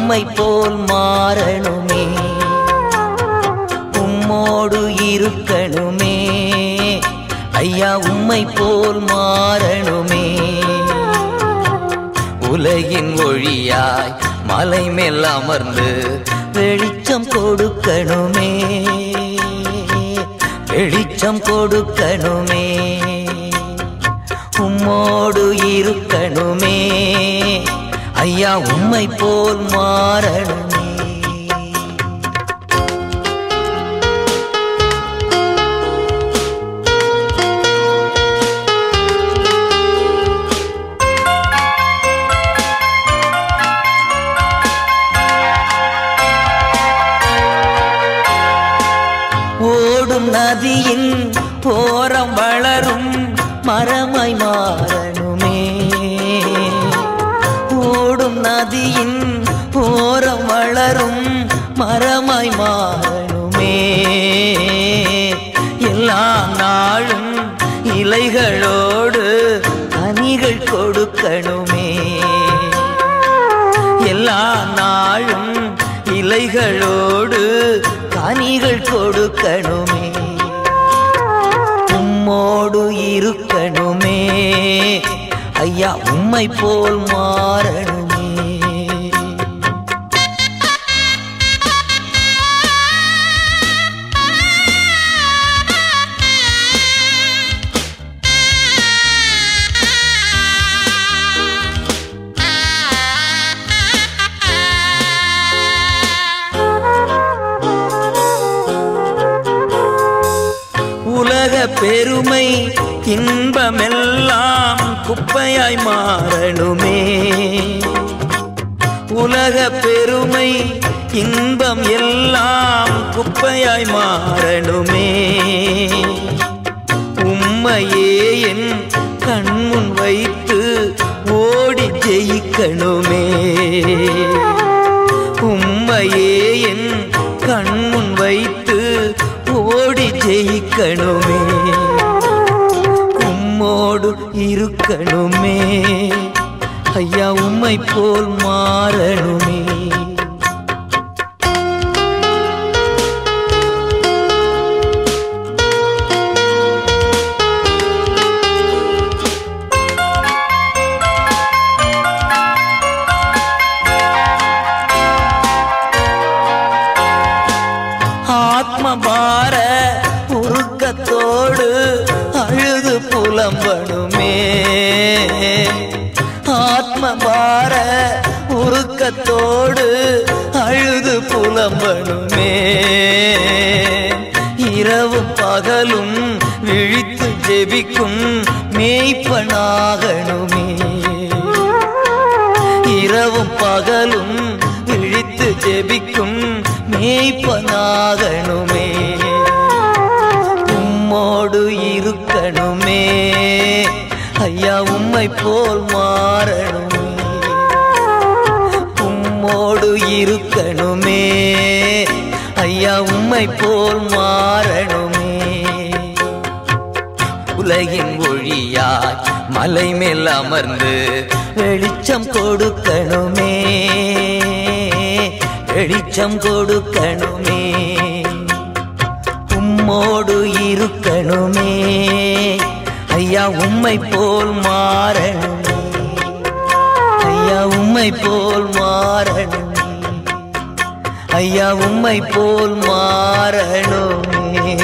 உம்மை போல் மாறணுமே உம்மோடு இருக்கணுமே ஐயா உம்மை போல் மாறணுமே உலகின் ஒளியாய் மலை மேல் அமர்ந்து வெளிச்சம் கொடுக்கணுமே வெளிச்சம் கொடுக்கணுமே உம்மோடு இருக்கணுமே ஐயா உம்மை போல் மாறணுமே ஓடும் நதியின் போரம் வளரும் மரமாய் மாறணுமே ஓடும் நதியின் போரம் வளரும் மரமாய் மாறணுமே எல்லா நாளும் இலைகளோடு கனிகள் கொடுக்கணுமே எல்லா நாளும் இலைகளோடு கனிகள் கொடுக்கணுமே உம்மோடு இருக்கணுமே ஐயா உம்மை போல் மாறணுமே உலக பெருமை இன்பமெல்லாம் குப்பையாய் மாறணுமே உலக பெருமை இன்பம் எல்லாம் குப்பையாய் மாறணுமே உம்மையே என் கண்முன் வைத்து ஓடி ஜெயிக்கணுமே உம்மையே என் கண்முன் வைத்து ஓடி ஜெயிக்கணுமே உம்மோடு இருக்கணுமே ஐயா உம்மை போல் மாறணுமே ஆத்மபார உருக்கத்தோடு அழுது புலம்பணுமே ஆத்மபார உருக்கத்தோடு அழுது புலம்பணுமே இரவும் பகலும் விழித்து ஜெபிக்கும் மேய்ப்பனாகணுமே இரவும் பகலும் விழித்து ஜெபிக்கும் மேய்ப்பனாகணுமே உம்மோடு இருக்கணுமே ஐயா உம்மை போல் மாறணுமே உம்மோடு இருக்கணுமே ஐயா உம்மை போல் மாறணுமே உலகின் ஒளியாய் மலை மேல் அமர்ந்து வெளிச்சம் கொடுக்கணுமே வெளிச்சம் கொடுக்கணுமே உம்மோடு இருக்கணுமே ஐயா உம்மை போல் மாறணுமே ஐயா உம்மை போல் மாறணுமே ஐயா உம்மை போல் மாறணுமே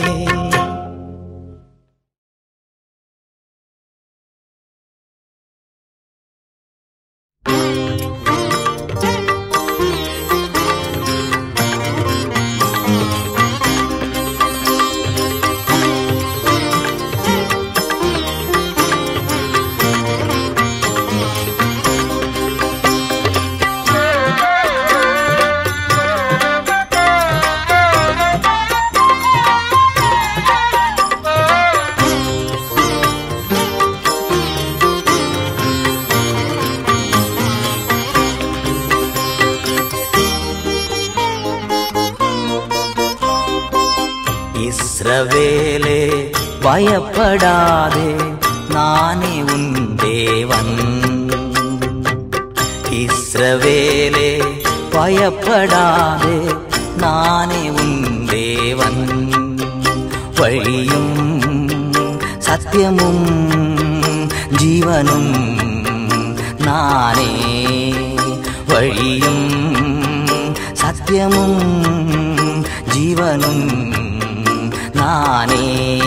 இஸ்ரவேலே பயப்படாதே நானே உன் தேவன் இஸ்ரவேலே பயப்படாதே நானே உன் தேவன் வழியும் சத்தியமும் ஜீவனும் நானே வழியும் சத்தியமும் ஜீவனும் நானே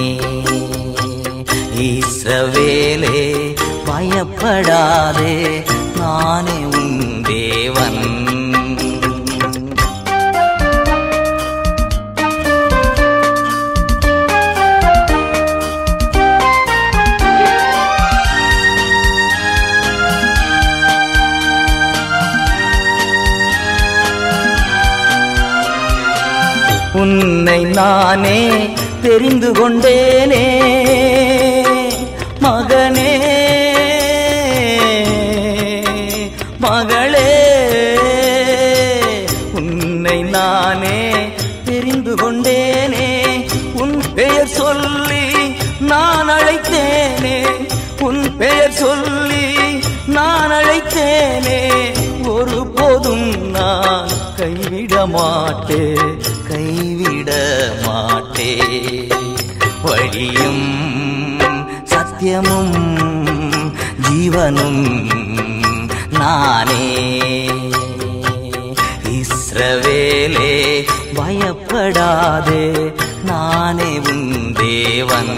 இஸ்ரவேலே பயப்படாதே நானே உன் தேவன் உன்னை நானே தெரிந்து கொண்டேனே மகனே மகளே உன்னை நானே தெரிந்து கொண்டேனே உன் பெயர் சொல்லி நான் அழைத்தேனே உன் பெயர் சொல்லி நான் அழைத்தேனே ஒருபோதும் நான் கைவிட மாட்டே கைவிட மாட்டே வழியும் சத்தியமும் ஜீவனும் நானே இஸ்ரவேலே பயப்படாதே நானே உன் தேவன்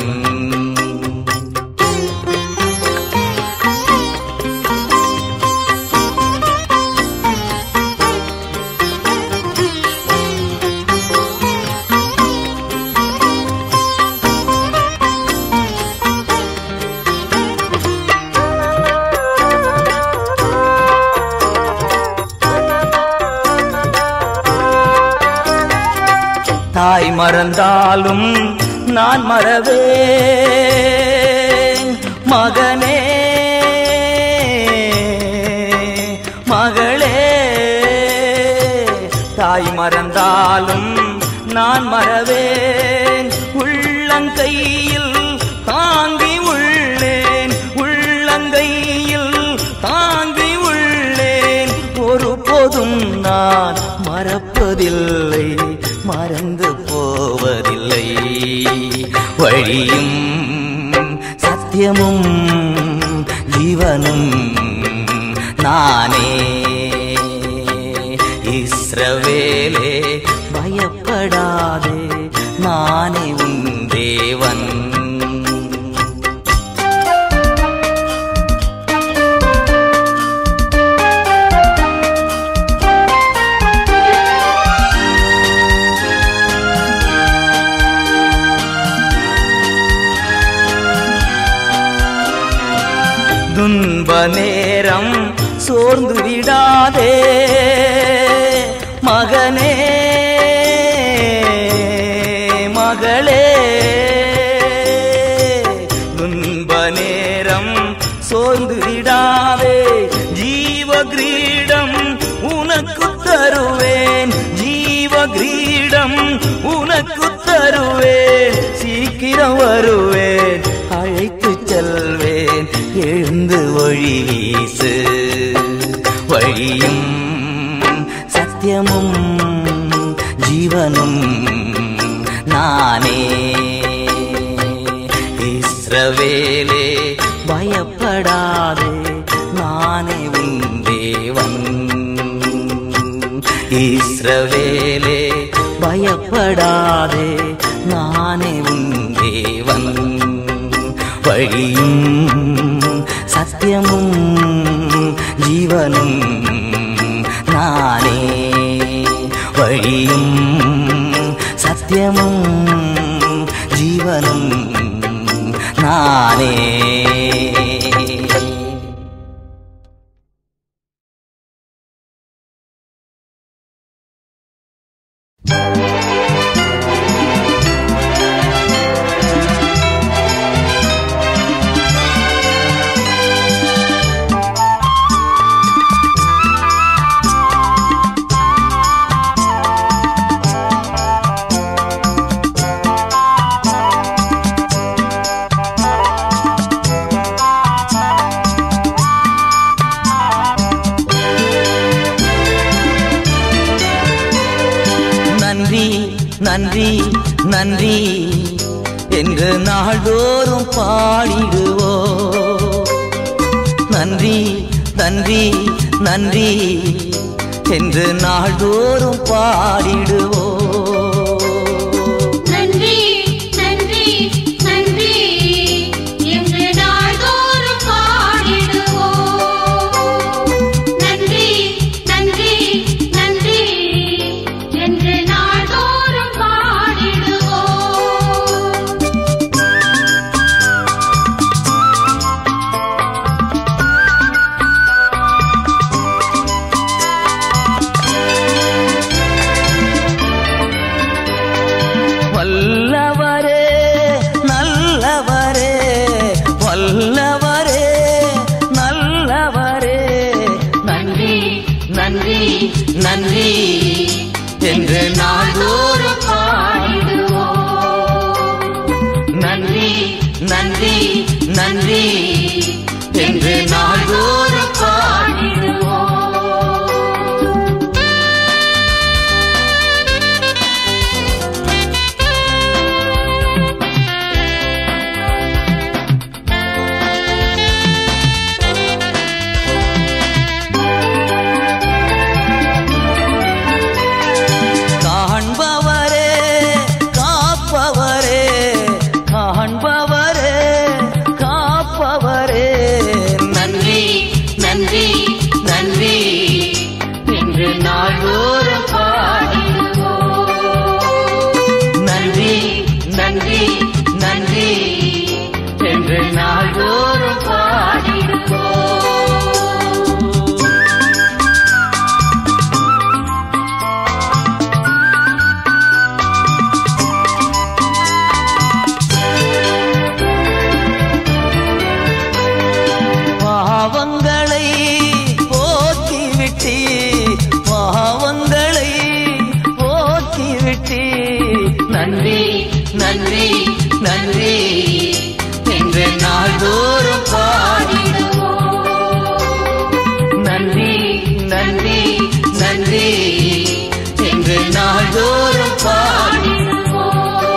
தாய் மறந்தாலும் நான் மறவே மகனே மகளே தாய் மறந்தாலும் நான் மறவேன் உள்ளங்கையில் தாங்கி உள்ளேன் உள்ளங்கையில் தாங்கி உள்ளேன் ஒருபோதும் நான் மறப்பதில்லை மறந்து போவதில்லை வழியும் சத்தியமும் ஜீவனும் நானே இஸ்ரவேலே பயப்படாதே நானே உன் தேவன் துன்ப நேரம் சோர்ந்து விடாதே மகனே மகளே துன்ப நேரம் சோர்ந்து விடாதே ஜீவ கிரீடம் உனக்கு தருவேன் ஜீவ கிரீடம் உனக்கு தருவேன் சீக்கிரம் வருவேன் அழைத்து செல்வேன் எழுந்து ஒளி வீசு வழியும் சத்தியமும் ஜீவனும் நானே இஸ்ரவேலே பயப்படாதே நானே உன் தேவன் இஸ்ரவேலே பயப்படாதே நானே உன் தேவன் வழியும் சத்தியமும் ஜீவனும் நானே வழியும் சத்தியமும் ஜீவனும் நானே நன்றி நன்றி என்று நாள்தோறும் பாடிடுவோ நன்றி நன்றி நன்றி என்று நாள்தோறும் பாடிடுவோ நன்றி நன்றி நன்றி என்று நாள்தோறும் பாடிடுவோம் நன்றி நன்றி நன்றி என்று நாள்தோறும் பாடிடுவோம் வல்லவரே நல்லவரே வல்லவரே நல்லவரே நன்றி நன்றி நன்றி என்று நாள்தோறும் பாடிடுவோம் நன்றி நன்றி நன்றி என்று நாள்தோறும் பாடிடுவோம் காண்பவரே காப்பவரே காண்பவரே காப்பவரே நன்றி நன்றி நன்றி என்று நாள்தோறும் பாடிடுவோம் நன்றி நன்றி நன்றி என்று நாள்தோறும் பாடிடுவோம் பாவங்களை போக்கிவிட்டி பாவங்களை போக்கிவிட்டி நன்றி நன்றி நன்றி என்று நாள்தோறும் பாடிடுவோம் நன்றி நன்றி நன்றி என்று நாள்தோறும் பாடிடுவோம்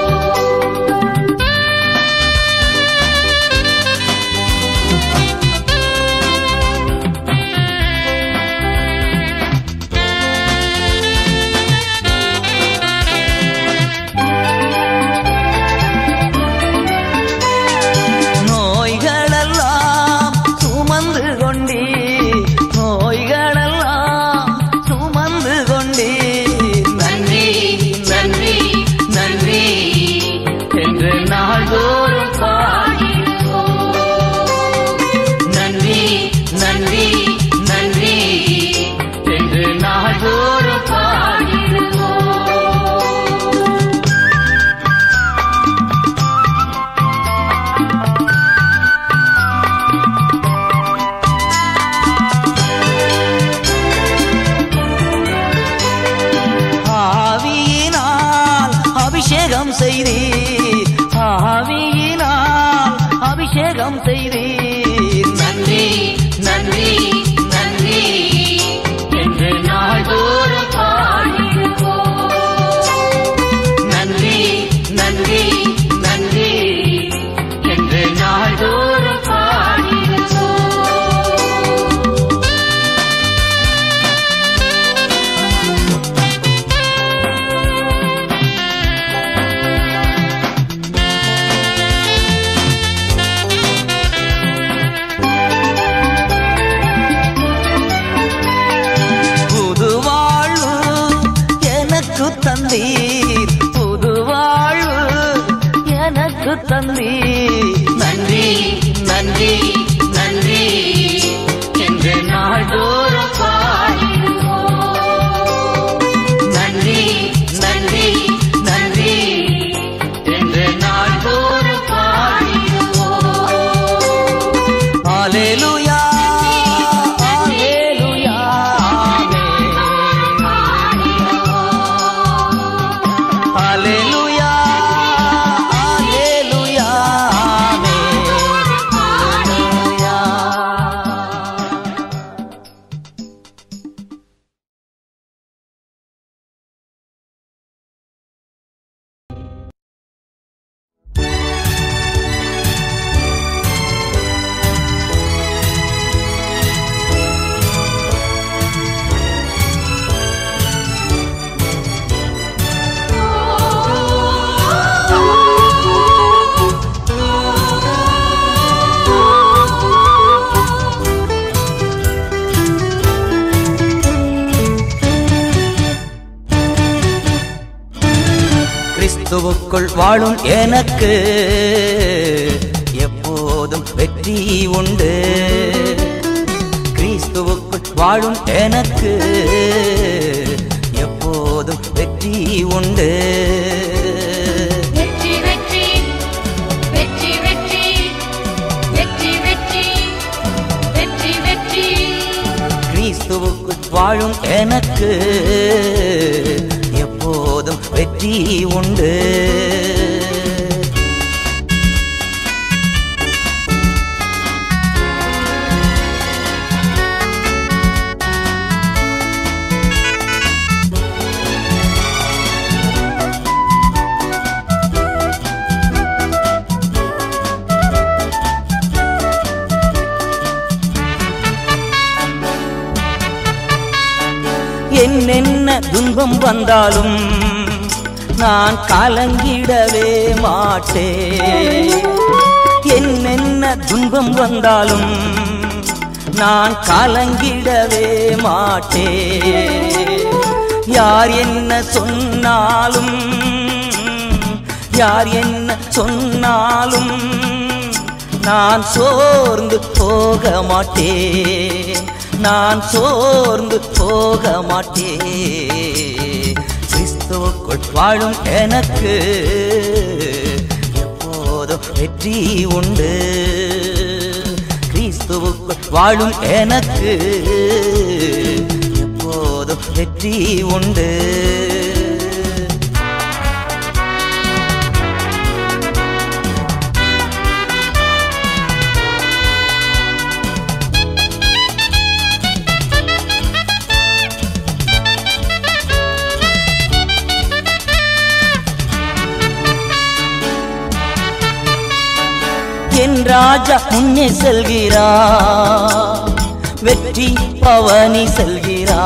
நோய்களெல்லாம் சுமந்து கொண்டீ நோய்களெல்லாம் சுமந்து கொண்டீ நன்றி நன்றி நன்றி என்று நாள்தோறும் பாடிடுவோம் நன்றி நன்றி நன்றி என்று நாள்தோறும் பாடிடுவோம் ஆவியினால் அபிஷேகம் செய்தீர் ஆவியினால் அபிஷேகம் செய்தீர் நன்றி நன்றி நன்றி என்று நாள்தோறும் பாடிடுவோம் நன்றி நன்றி நன்றி என்று நாள்தோறும் பாடிடுவோம் புது வாழ்வு எனக்கு தந்தீர் புது வாழ்வு எனக்கு தந்தீர் நன்றி நன்றி நன்றி என்று நாள்தோறும் பாடிடுவோம் நன்றி நன்றி நன்றி என்று நாள்தோறும் பாடிடுவோம் Hallelujah. Hallelujah. Amen. Hallelujah. Hallelujah. Amen. கிறிஸ்துவுக்குள் வாழும் எனக்கு எப்போதும் வெற்றி உண்டு கிறிஸ்துவுக்குள் வாழும் எனக்கு எப்போதும் வெற்றி உண்டு வெற்றி வெற்றி வெற்றி வெற்றி வெற்றி வெற்றி வெற்றி வெற்றி கிறிஸ்துவுக்குள் வாழும் எனக்கு எப்போதும் வெற்றி உண்டு என்னென்ன துன்பம் வந்தாலும் நான் கலங்கிடவே மாட்டேன் என்னென்ன துன்பம் வந்தாலும் நான் கலங்கிடவே மாட்டேன் யார் என்ன சொன்னாலும் யார் என்ன சொன்னாலும் நான் சோர்ந்து போக மாட்டேன் நான் சோர்ந்து போக மாட்டேன் கிறிஸ்துவுக்குள் வாழும் எனக்கு எப்போதும் வெற்றி உண்டு கிறிஸ்துவுக்குள் வாழும் எனக்கு எப்போதும் வெற்றி உண்டு என் ராஜா முன்னே செல்கிறா வெற்றி பவனி செல்கிறா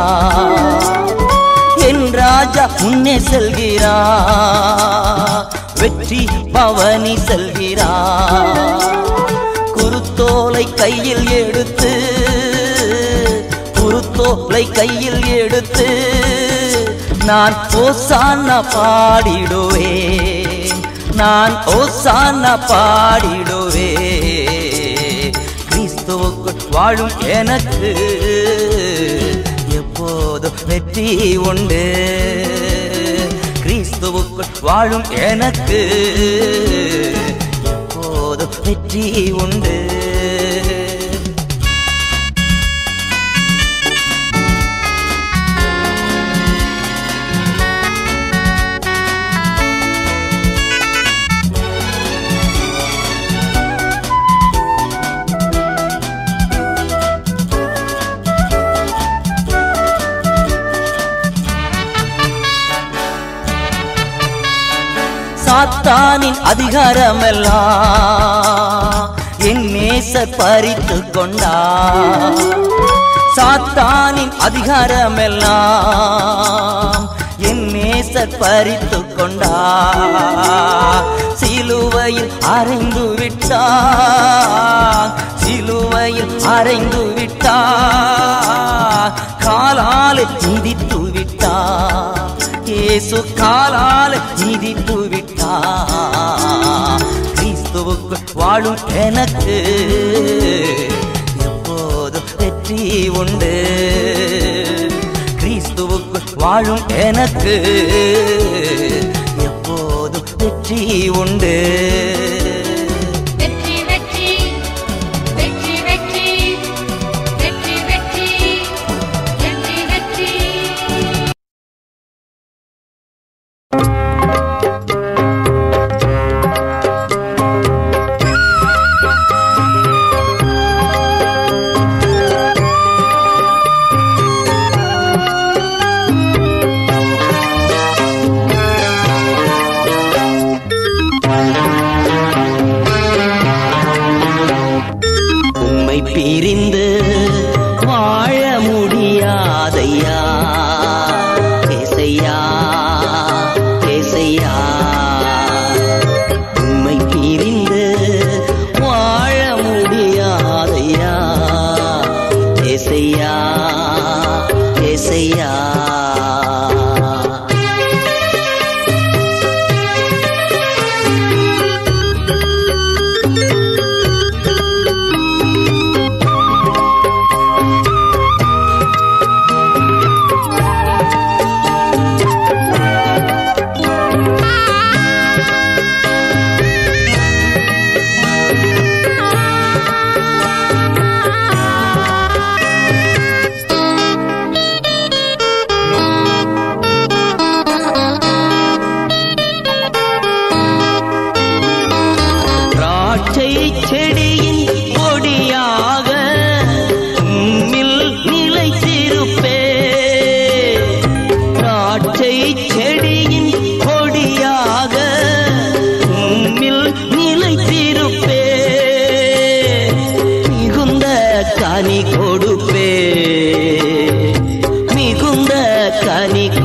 என் ராஜா முன்னே செல்கிறா வெற்றி பவனி செல்கிறா குருத்தோலை கையில் எடுத்து குருத்தோலை கையில் எடுத்து நான் ஓசான பாடிடுவேன் நான் ஓசான பாடிடுவே கிறிஸ்துவுக்குள் வாழும் எனக்கு எப்போதும் வெற்றி உண்டு கிறிஸ்துவுக்குள் வாழும் எனக்கு எப்போதும் வெற்றி உண்டு சாத்தானின் அதிகாரமெல்லாம் என் நேசர் பறித்து கொண்டா சாத்தானின் அதிகாரமெல்லாம் என் நேசர் பறித்து கொண்டா சிலுவையில் அறைந்து விட்டான் சிலுவையில் அறைந்து விட்டான் காலால் மிதித்து விட்டான் இயேசு காலால் மிதித்து விட்டான் கிறிஸ்துவுக்குள் வாழும் எனக்கு எப்போதும் வெற்றி உண்டு கிறிஸ்துவுக்குள் வாழும் எனக்கு எப்போதும் வெற்றி உண்டு வெற்றி வெற்றி வெற்றி வெற்றி வெற்றி வெற்றி வெற்றி வெற்றி Thank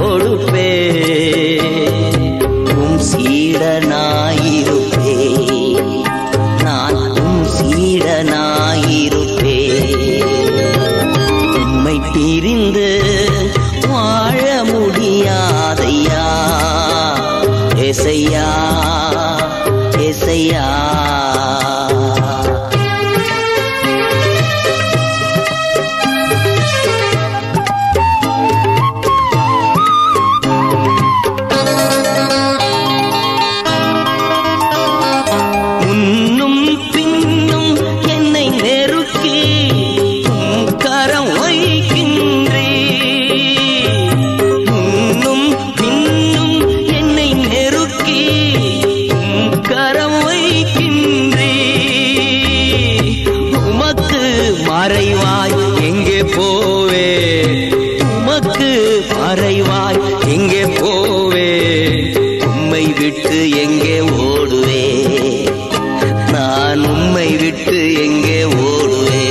கொடுப்பே உம் சீடனாயிருப்பே நான் உம் சீடனாயிருப்பே உம்மை பிரிந்து வாழ முடியாதையா எசையா எசையா முன்னும் பின்னும் என்னை நெருக்கி உம் கரம் வைக்கின்றே முன்னும் பின்னும் என்னை நெருக்கி உம் கரம் வைக்கின்றே உமக்கு மறைவாய் எங்கே போவே உமக்கு மறைவாய் எங்கே போவே உம்மை விட்டு எங்கே ஓடுவே நான் உம்மை விட்டு எங்கே ஓடுவே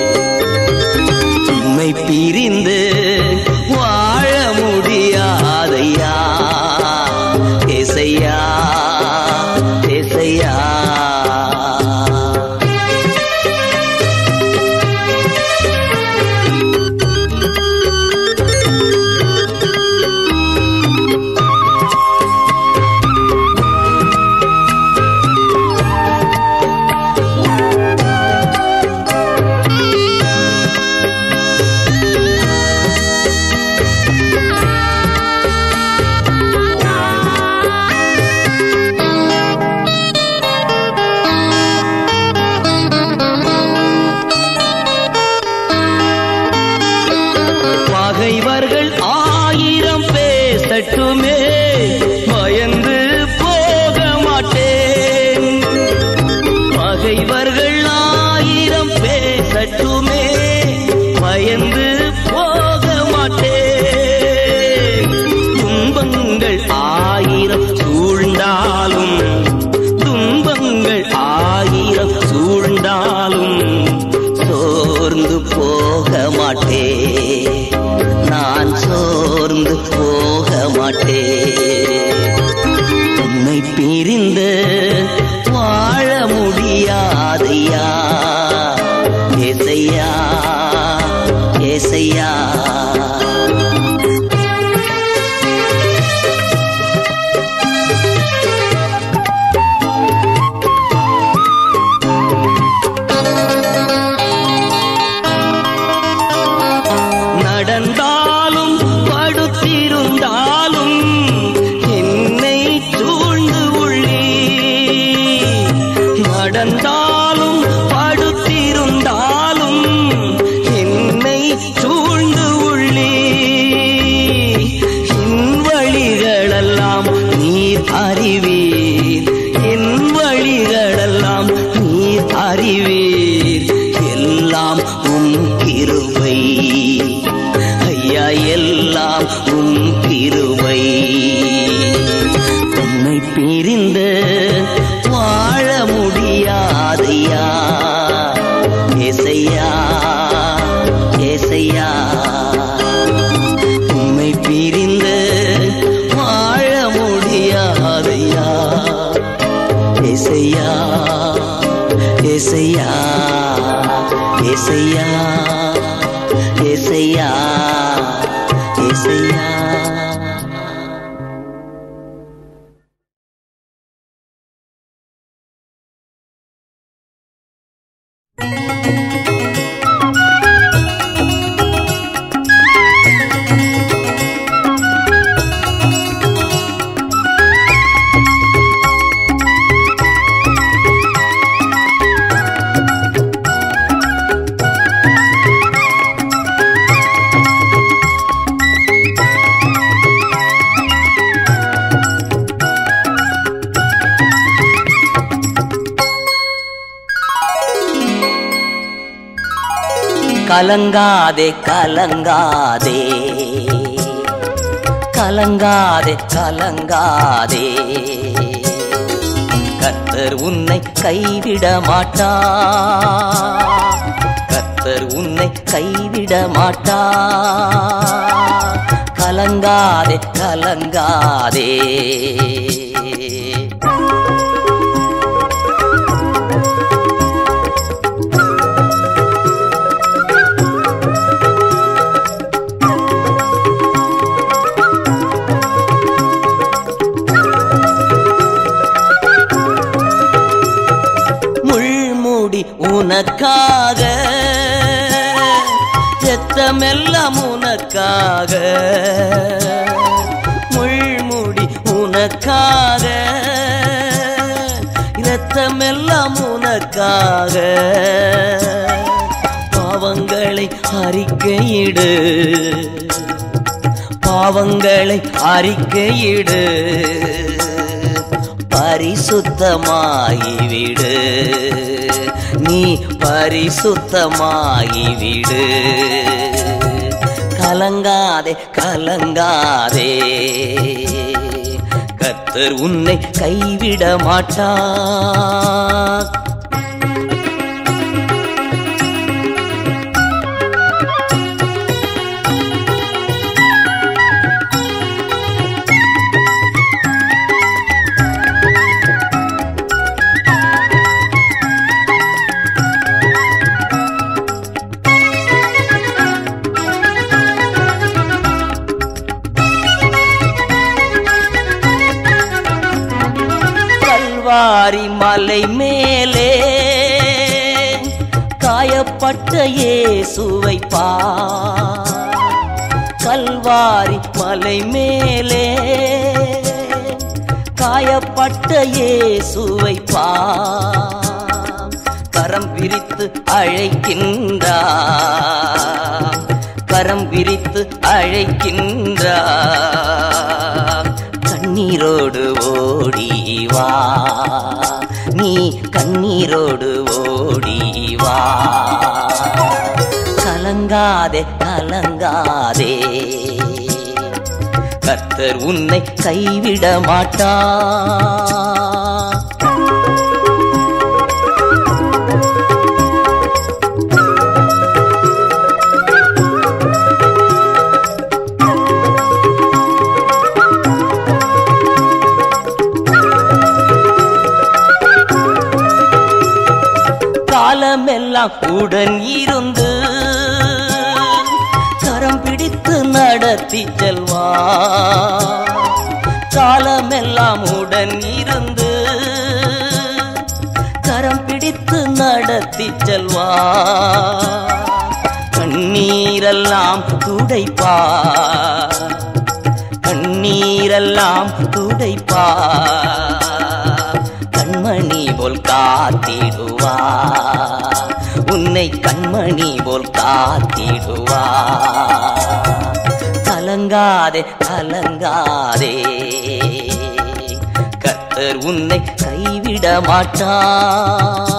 உம்மை பிரிந்து வாழ முடியாதையா எசையா எசையா பகைவர்கள் ஆயிரம் பேசட்டுமே பயந்து போக மாட்டேன் பகைவர்கள் ஆயிரம் பேசட்டுமே பயந்து போக மாட்டேன் துன்பங்கள் ஆயிரம் சூழ்ந்தாலும் துன்பங்கள் ஆயிரம் சூழ்ந்தாலும் சோர்ந்து போக மாட்டேன் நான் சோர்ந்து போக மாட்டேன் உன்னை பிரிந்து வாழ முடியாதையா ஏசையா ஏசையா நடந்தாலும் படுத்திருந்தாலும் என்னை சூழ்ந்து உள்ளே நடந்தாலும் படுத்திருந்தாலும் என்னை சூழ்ந்து உள்ளே என் வழிகளெல்லாம் நீர் அறிவீர் என் வழிகளெல்லாம் நீர் அறிவீர் எல்லாம் உம் கிருபை ஐயா எல்லாம் உம் கிருபை உம்மை பிரிந்து வாழ முடியாதையா ஏசையா ஏசையா உம்மை பிரிந்து வாழ முடியாதையா ஏசையா ஏசையா ஏசையா ஏசையா ஏசையா கலங்காதே கலங்காதே கலங்காதே கலங்காதே கர்த்தர் உன்னை கைவிட மாட்டார் கர்த்தர் உன்னை கைவிட மாட்டார் கலங்காதே கலங்காதே முள்முடி உனக்காக ரத்தமெல்லாம் உனக்காக முள்முடி உனக்காக இரத்தமெல்லாம் உனக்காக பாவங்களை அறிக்கையிடு பாவங்களை அறிக்கையிடு பரிசுத்தமாகிவிடு நீ பரிசுத்தமாகிவிடு கலங்காதே கலங்காதே கர்த்தர் உன்னை கைவிட மாட்டார் கல்வாரி மலை மேலே காயப்பட்ட இயேசுவை பார் கல்வாரி மலை மேலே காயப்பட்ட இயேசுவை பார் கரம் விரித்து அழைக்கின்றார் கரம் விரித்து அழைக்கின்றார் கண்ணீரோடு ஓடி வா நீ கண்ணீரோடு ஓடி வா கலங்காதே கலங்காதே கர்த்தர் உன்னை கைவிட மாட்டார் காலமெல்லாம் உடன் இருந்து கரம் பிடித்து நடத்தி செல்வா காலமெல்லாம் உடன் இருந்து கரம் பிடித்து நடத்தி செல்வா கண்ணீரெல்லாம் துடைப்பா கண்ணீரெல்லாம் துடைப்பா கண்மணி போல் காத்திடுவா உன்னை கண்மணி போல் காத்திடுவா கலங்காதே கலங்காதே கர்த்தர் உன்னை கைவிட மாட்டார்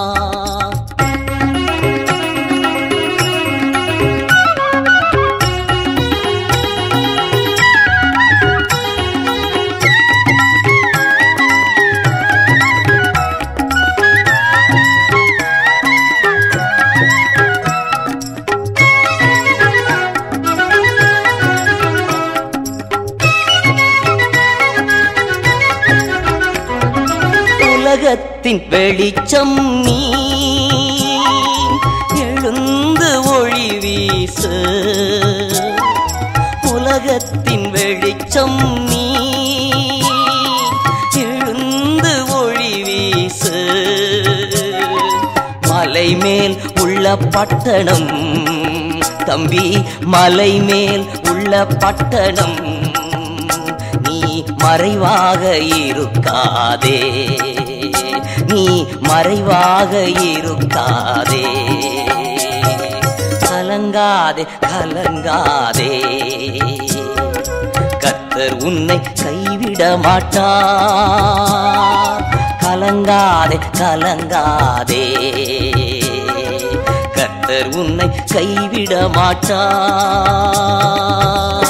உலகத்தின் வெளிச்சம் நீ எழுந்து ஒளி வீசு உலகத்தின் வெளிச்சம் நீ எழுந்து ஒளி வீசு மலை மேல் உள்ள பட்டணம் தம்பி மலை மேல் உள்ள பட்டணம் நீ மறைவாக இருக்காதே நீ மறைவாக இருக்காதே கலங்காதே கலங்காதே கர்த்தர் உன்னை கைவிட மாட்டார் கலங்காதே கலங்காதே கர்த்தர் உன்னை கைவிட மாட்டார்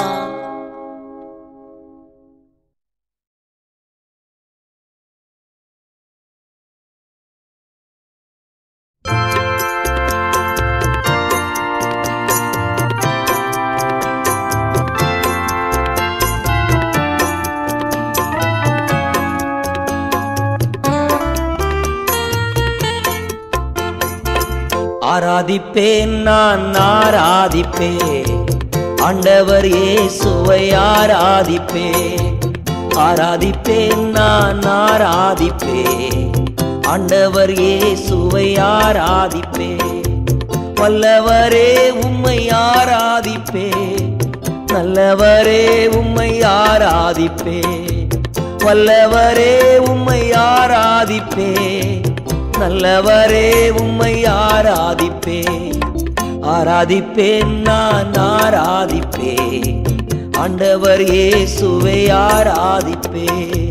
ஆராதிப்பேன் நான் ஆராதிப்பேன் ஆண்டவர் இயேசுவை ஆராதிப்பேன் ஆராதிப்பேன் நான் ஆராதிப்பேன் ஆண்டவர் இயேசுவை ஆராதிப்பேன் வல்லவரே உம்மை ஆராதிப்பேன் நல்லவரே உம்மை ஆராதிப்பேன் வல்லவரே உம்மை ஆராதிப்பேன் நல்லவரே உம்மை ஆராதிப்பேன் ஆராதிப்பேன் நான் ஆராதிப்பேன் ஆண்டவர் இயேசுவை ஆராதிப்பேன்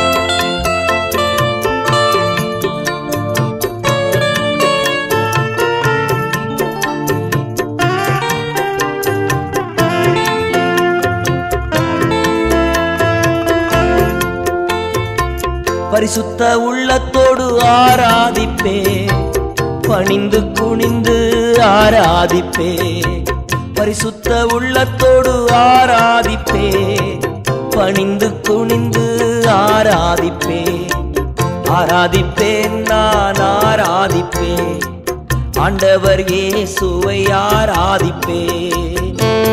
பரிசுத்த உள்ளத்தோடு ஆராதிப்பே பணிந்து குனிந்து ஆராதிப்பே பரிசுத்த உள்ளத்தோடு ஆராதிப்பே பணிந்து குனிந்து ஆராதிப்பே ஆராதிப்பேன் நான் ஆராதிப்பேன் ஆண்டவர் இயேசுவை ஆராதிப்பேன்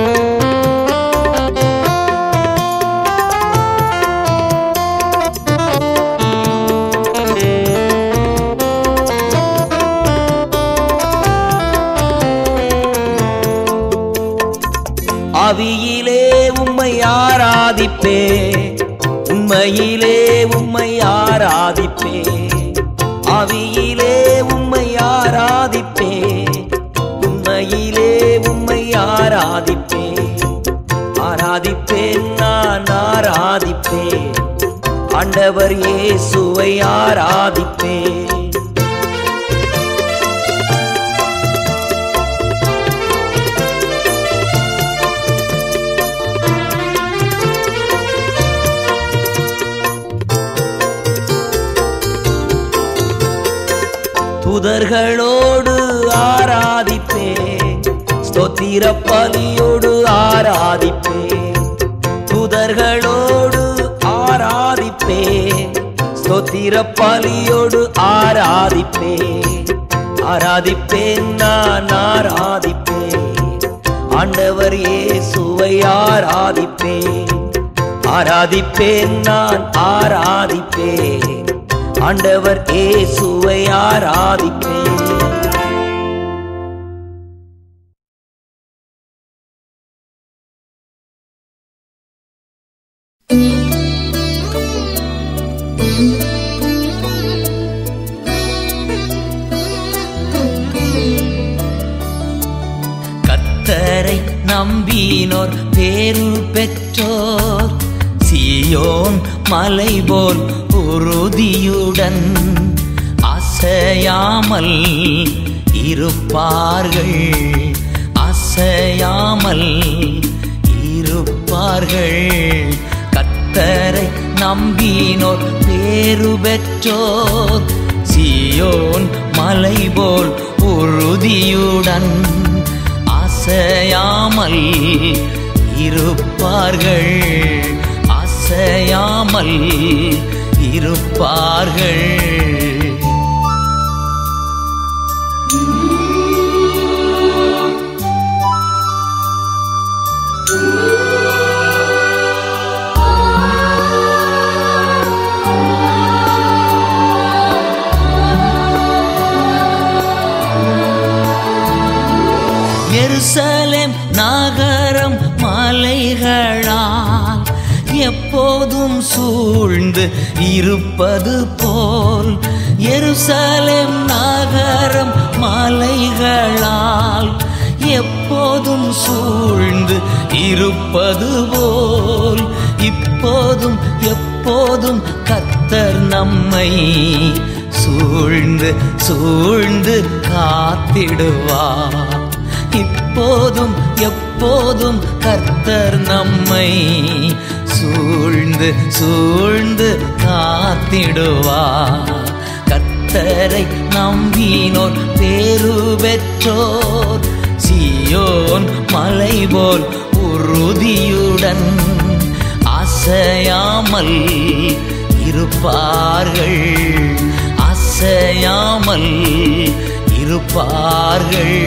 ஆவியிலே உம்மை ஆராதிப்பே உண்மையிலே உம்மை ஆராதிப்பே ஆவியிலே உம்மை ஆராதிப்பே உண்மையிலே உம்மை ஆராதிப்பே ஆராதிப்பேன் நான் ஆராதிப்பேன் ஆண்டவர் இயேசுவை ஆராதிப்பேன் துதர்களோடு ஆராதிப்பேன் ஸ்தோத்திர பலியோடு ஆராதிப்பேன் துதர்களோடு ஆராதிப்பேன் ஸ்தோத்திர பலியோடு ஆராதிப்பேன் ஆராதிப்பேன் நான் ஆராதிப்பேன் ஆண்டவர் இயேசுவை ஆராதிப்பேன் ஆராதிப்பேன் நான் ஆராதிப்பேன் ஆண்டவர் இயேசுவை ஆராதிப்பேன் கத்தரை நம்பினோர் பேரு பெற்றோர் சியோன் மலை போல் உறுதியுடன் அசையாமல் இருப்பார்கள் அசையாமல் இருப்பார்கள் கத்தரை நம்பினோர் பேரு பெற்றோர் சியோன் மலை போல் உறுதியுடன் அசையாமல் இருப்பார்கள் அசையாமல் இருப்பார்கள் எருசலேம் நகரம் மலைகளால் எப்போதும் சூழ்ந்து இருப்பது போல் எருசலேம் நகரம் மலைகளால் எப்போதும் சூழ்ந்து இருப்பது போல் இப்போதும் எப்போதும் கத்தர் நம்மை சூழ்ந்து சூழ்ந்து காத்திடுவார் இப்போதும் எப்போதும் கர்த்தர் நம்மை சூழ்ந்து சூழ்ந்து காத்திடுவார் கர்த்தரை நம்பினோர் பேரு பெற்றோர் சியோன் மலை போல் உறுதியுடன் அசையாமல் இருப்பார்கள் அசையாமல் இருப்பார்கள்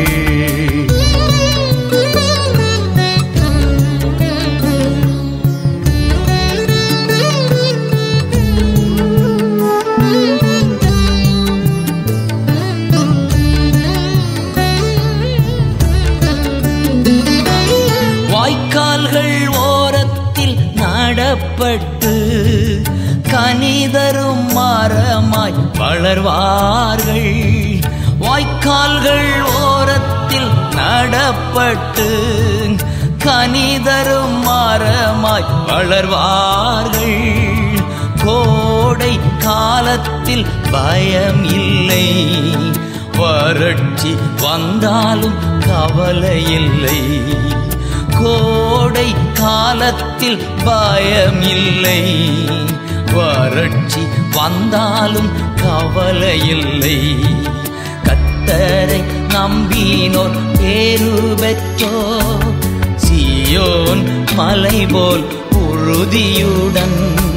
வாய்க்கால்கள் ஓரத்தில் நடப்பட்டு கனிதரும் மரமாய் வளர்வார்கள் வாய்க்கால்கள் ஓரத்தில் நடப்பட்டு கனிதரும் மரமாய் வளர்வார்கள் கோடை காலத்தில் பயம் இல்லை வறட்சி வந்தாலும் கவலை இல்லை கோடை காலத்தில் பயம் இல்லை வறட்சி வந்தாலும் கவலை இல்லை கத்தரை நம்பினோர் பேரு பெற்றோ சியோன் மலை போல் உறுதியுடன்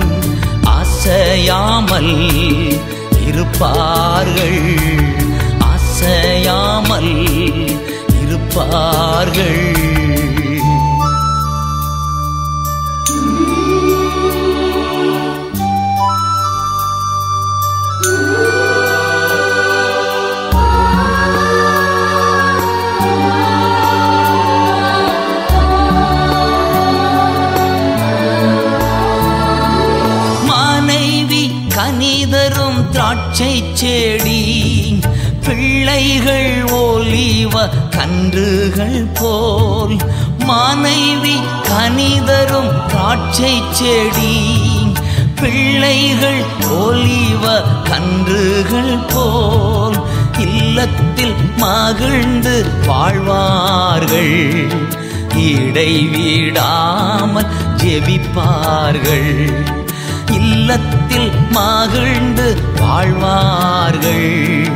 அசையாமல் இருப்பார்கள் அசையாமல் இருப்பார்கள் மனைவி கனிதரும் திராட்சை செடி பிள்ளைகள் ஒலிவ கன்றுகள் போல் மனைவி கனிதரும் திராட்சை செடி பிள்ளைகள் ஒலிவ கன்றுகள் போல் இல்லத்தில் மகிழ்ந்து வாழ்வார்கள் இடைவிடாமல் ஜெபிப்பார்கள் இல்லத்தில் மகிழ்ந்து வாழ்வார்கள்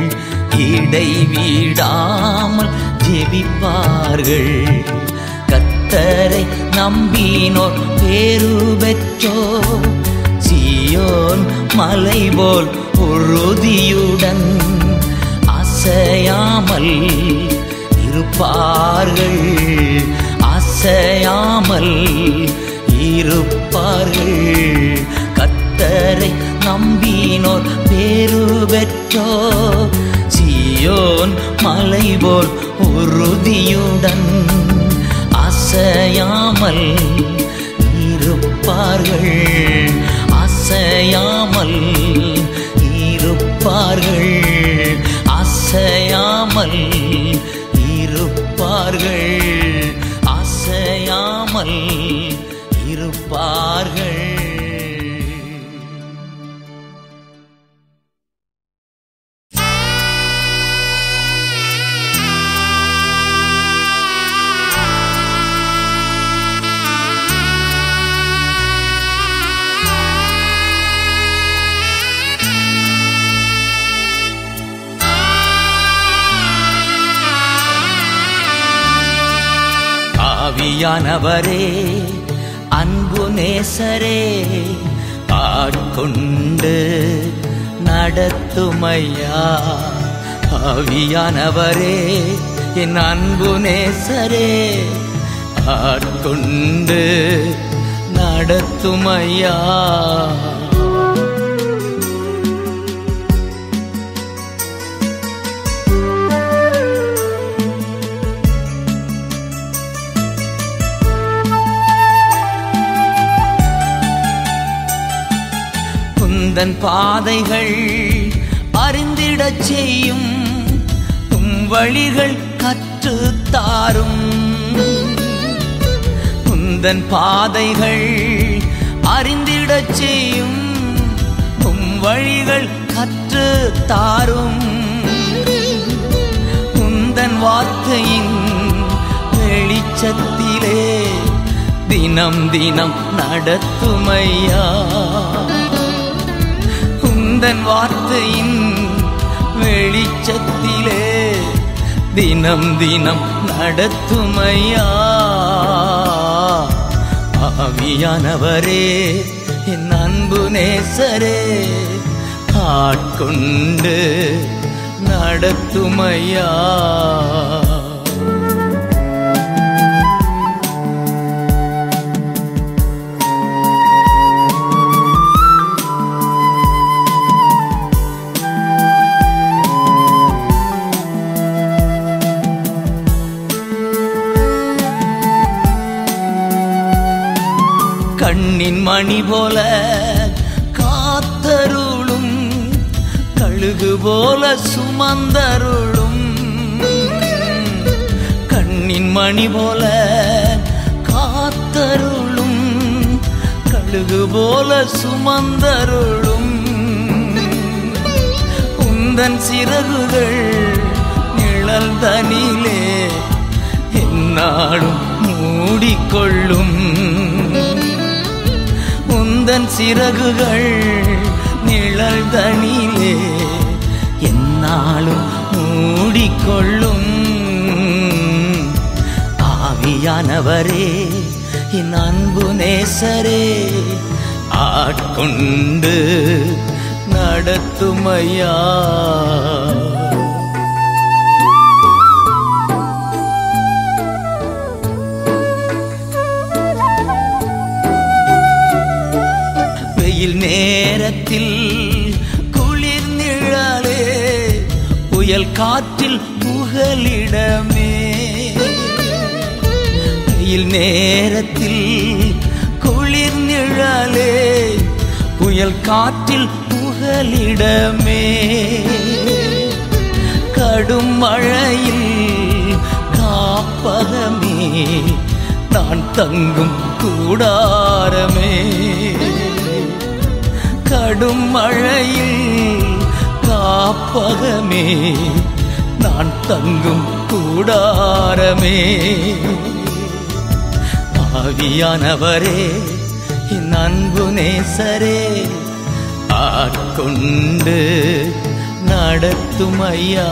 இடைவிடாமல் ஜெபிப்பார்கள் கத்தரை நம்பினோர் பேரு பெற்றோ சியோன் மலை போல் உறுதியுடன் அசையாமல் இருப்பார்கள் அசையாமல் இருப்பார்கள் கத்தரை நம்பினோர் பேரு பெற்றோ சியோன் மலை போல் உறுதியுடன் அசையாமல் இருப்பார்கள் அசையாமல் இருப்பார்கள் அசையாமல் இருப்பார்கள் அசையாமல் இருப்பார்கள் ஆவியானவரே அன்பு நேசரே ஆட்கொண்டு நடத்துமையா ஆவியானவரே என் அன்பு நேசரே ஆட்கொண்டு நடத்துமையா குந்தன் பாதைகள் அறிந்திடச் செய்யும் உம் வழிகள் கற்றுத் தாரும் குந்தன் பாதைகள் அறிந்திடச் செய்யும் உம் வழிகள் கற்றுத் தாரும் உந்தன் வார்த்தையின் வெளிச்சத்திலே தினம் தினம் நடத்துமையா உந்தன் வார்த்தையின் வெளிச்சத்திலே தினம் தினம் நடத்துமையா ஆவியானவரே என் அன்பு நேசரே ஆட்கொண்டு நடத்துமையா கண்ணின் மணி போல காத்தருளும் கழுகு போல சுமந்தருளும் கண்ணின் மணி போல காத்தருளும் கழுகு போல சுமந்தருளும் உந்தன் சிறகுகள் நிழல் தனிலே என்னாலும் மூடிக்கொள்ளும் உந்தன் சிறகுகள் நிழல் தனிலே என்னாலும் மூடிக்கொள்ளும் ஆவியானவரே என் அன்பு நேசரே ஆட்கொண்டு நடத்துமையா வெயில் நேரத்தில் குளிர் நிழலே புயல் காற்றில் புகலிடமே வெயில் நேரத்தில் குளிர் நிழலே புயல் காற்றில் புகலிடமே கடும் மழையில் காப்பகமே நான் தங்கும் கூடாரமே கடும் மழையில் காப்பகமே நான் தங்கும் கூடாரமே ஆவியானவரே என் அன்பு நேசரே ஆட்கொண்டு நடத்தும் ஐயா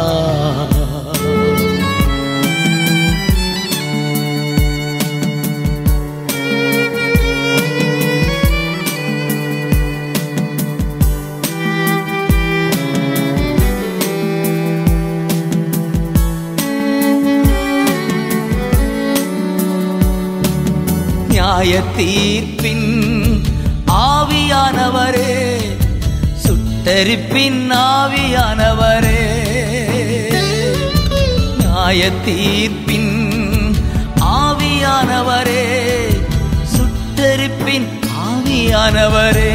நியாய தீர்ப்பின் ஆவியானவரே சுட்டரிப்பின் ஆவியானவரே நியாய தீர்ப்பின் ஆவியானவரே சுட்டரிப்பின் ஆவியானவரே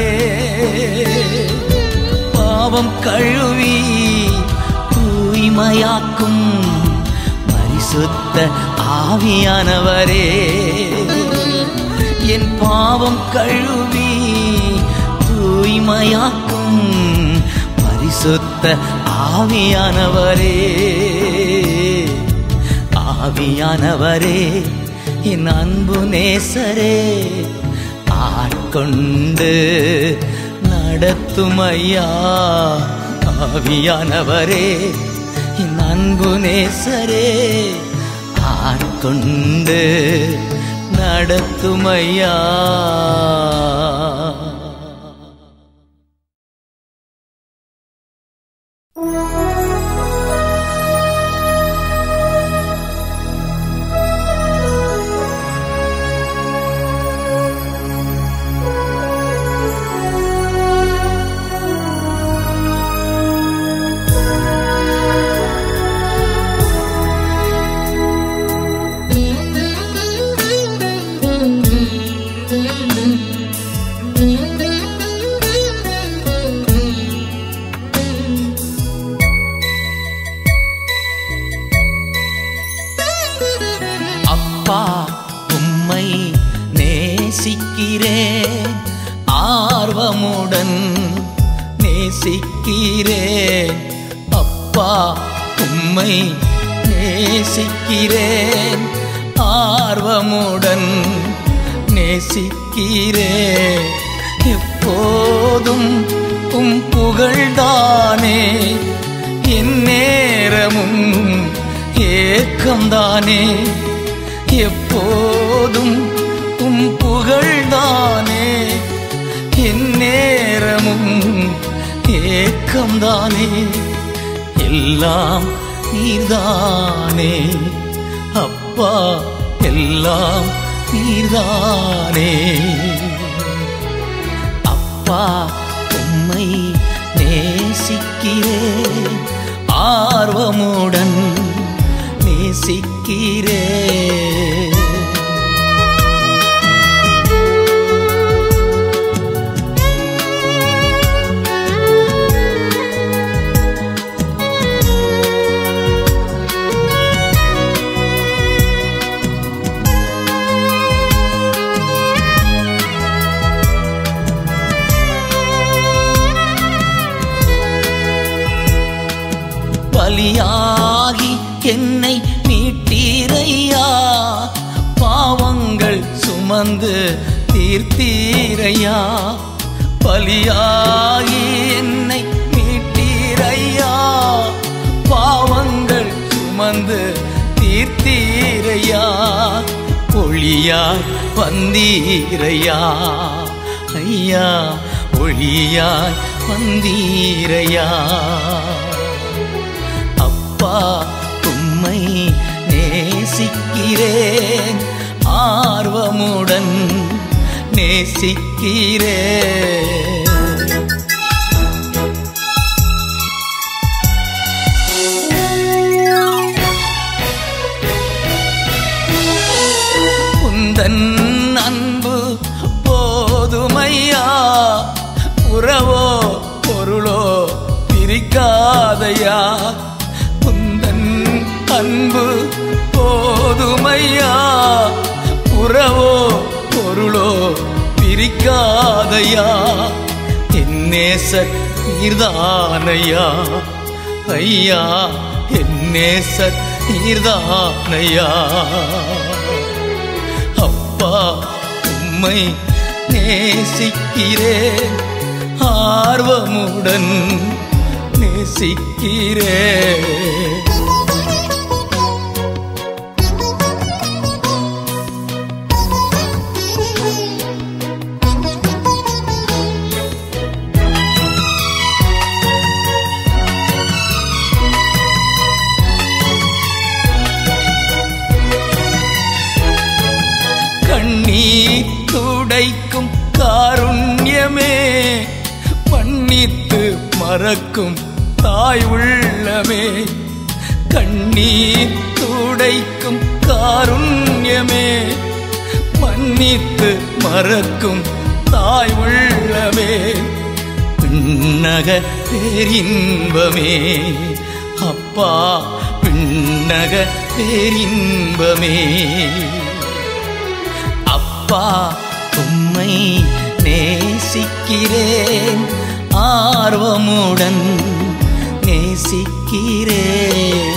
பாவம் கழுவி தூய்மையாக்கும் பரிசுத்த ஆவியானவரே என் பாவம் கழுவி தூய்மையாக்கும் பரிசுத்த ஆவியானவரே ஆவியானவரே என் அன்பு நேசரே ஆட்கொண்டு நடத்தும் ஐயா ஆவியானவரே என் அன்பு நேசரே ஆட்கொண்டு நடத்தும் ஐயா அப்பா உம்மை நேசிக்கிறேன் ஆர்வமுடன் நேசிக்கிறேன் அப்பா உம்மை நேசிக்கிறேன் ஆர்வமுடன் நேசிக்கிறேன் எப்போதும் உம் புகழ்தானே என் நேரமும் ஏக்கம்தானே எப்போதும் உம் புகழ்தானே என் நேரமும் ஏக்கம்தானே எல்லாம் நீர்தானே அப்பா எல்லாம் நீர்தானே அப்பா உம்மை நேசிக்கிறேன் ஆர்வமுடன் நேசிக்கிறேன் பலியாகி என்னை மீட்டீரையா பாவங்கள் சுமந்து தீர்த்தீரையா பலியாகி என்னை மீட்டீரையா பாவங்கள் சுமந்து தீர்த்தீரையா ஒளியாய் வந்தீரையா ஐயா ஒளியாய் வந்தீரையா அப்பா உம்மை நேசிக்கிறேன் ஆர்வமுடன் நேசிக்கிறேன் உந்தன் அன்பு போதுமையா உறவோ பொருளோ பிரிக்காதையா உந்தன் அன்பு போதுமையா உறவோ பொருளோ பிரிக்காதையா என் நேச நீர்தானையா ஐயா என் நேச நீர்தானையா அப்பா உம்மை நேசிக்கிறேன் ஆர்வமுடன் நேசிக்கிறேன் கண்ணீர் துடைக்கும் காருண்யமே மன்னித்து மறக்கும் தாய் உள்ளமே கண்ணீர் துடைக்கும் காருண்யமே மன்னித்து மறக்கும் தாய் உள்ளமே பின்னக பேரின்பமே அப்பா பின்னக பேரின்பமே அப்பா உம்மை நேசிக்கிறேன் ஆர்வமுடன் நேசிக்கிறேன்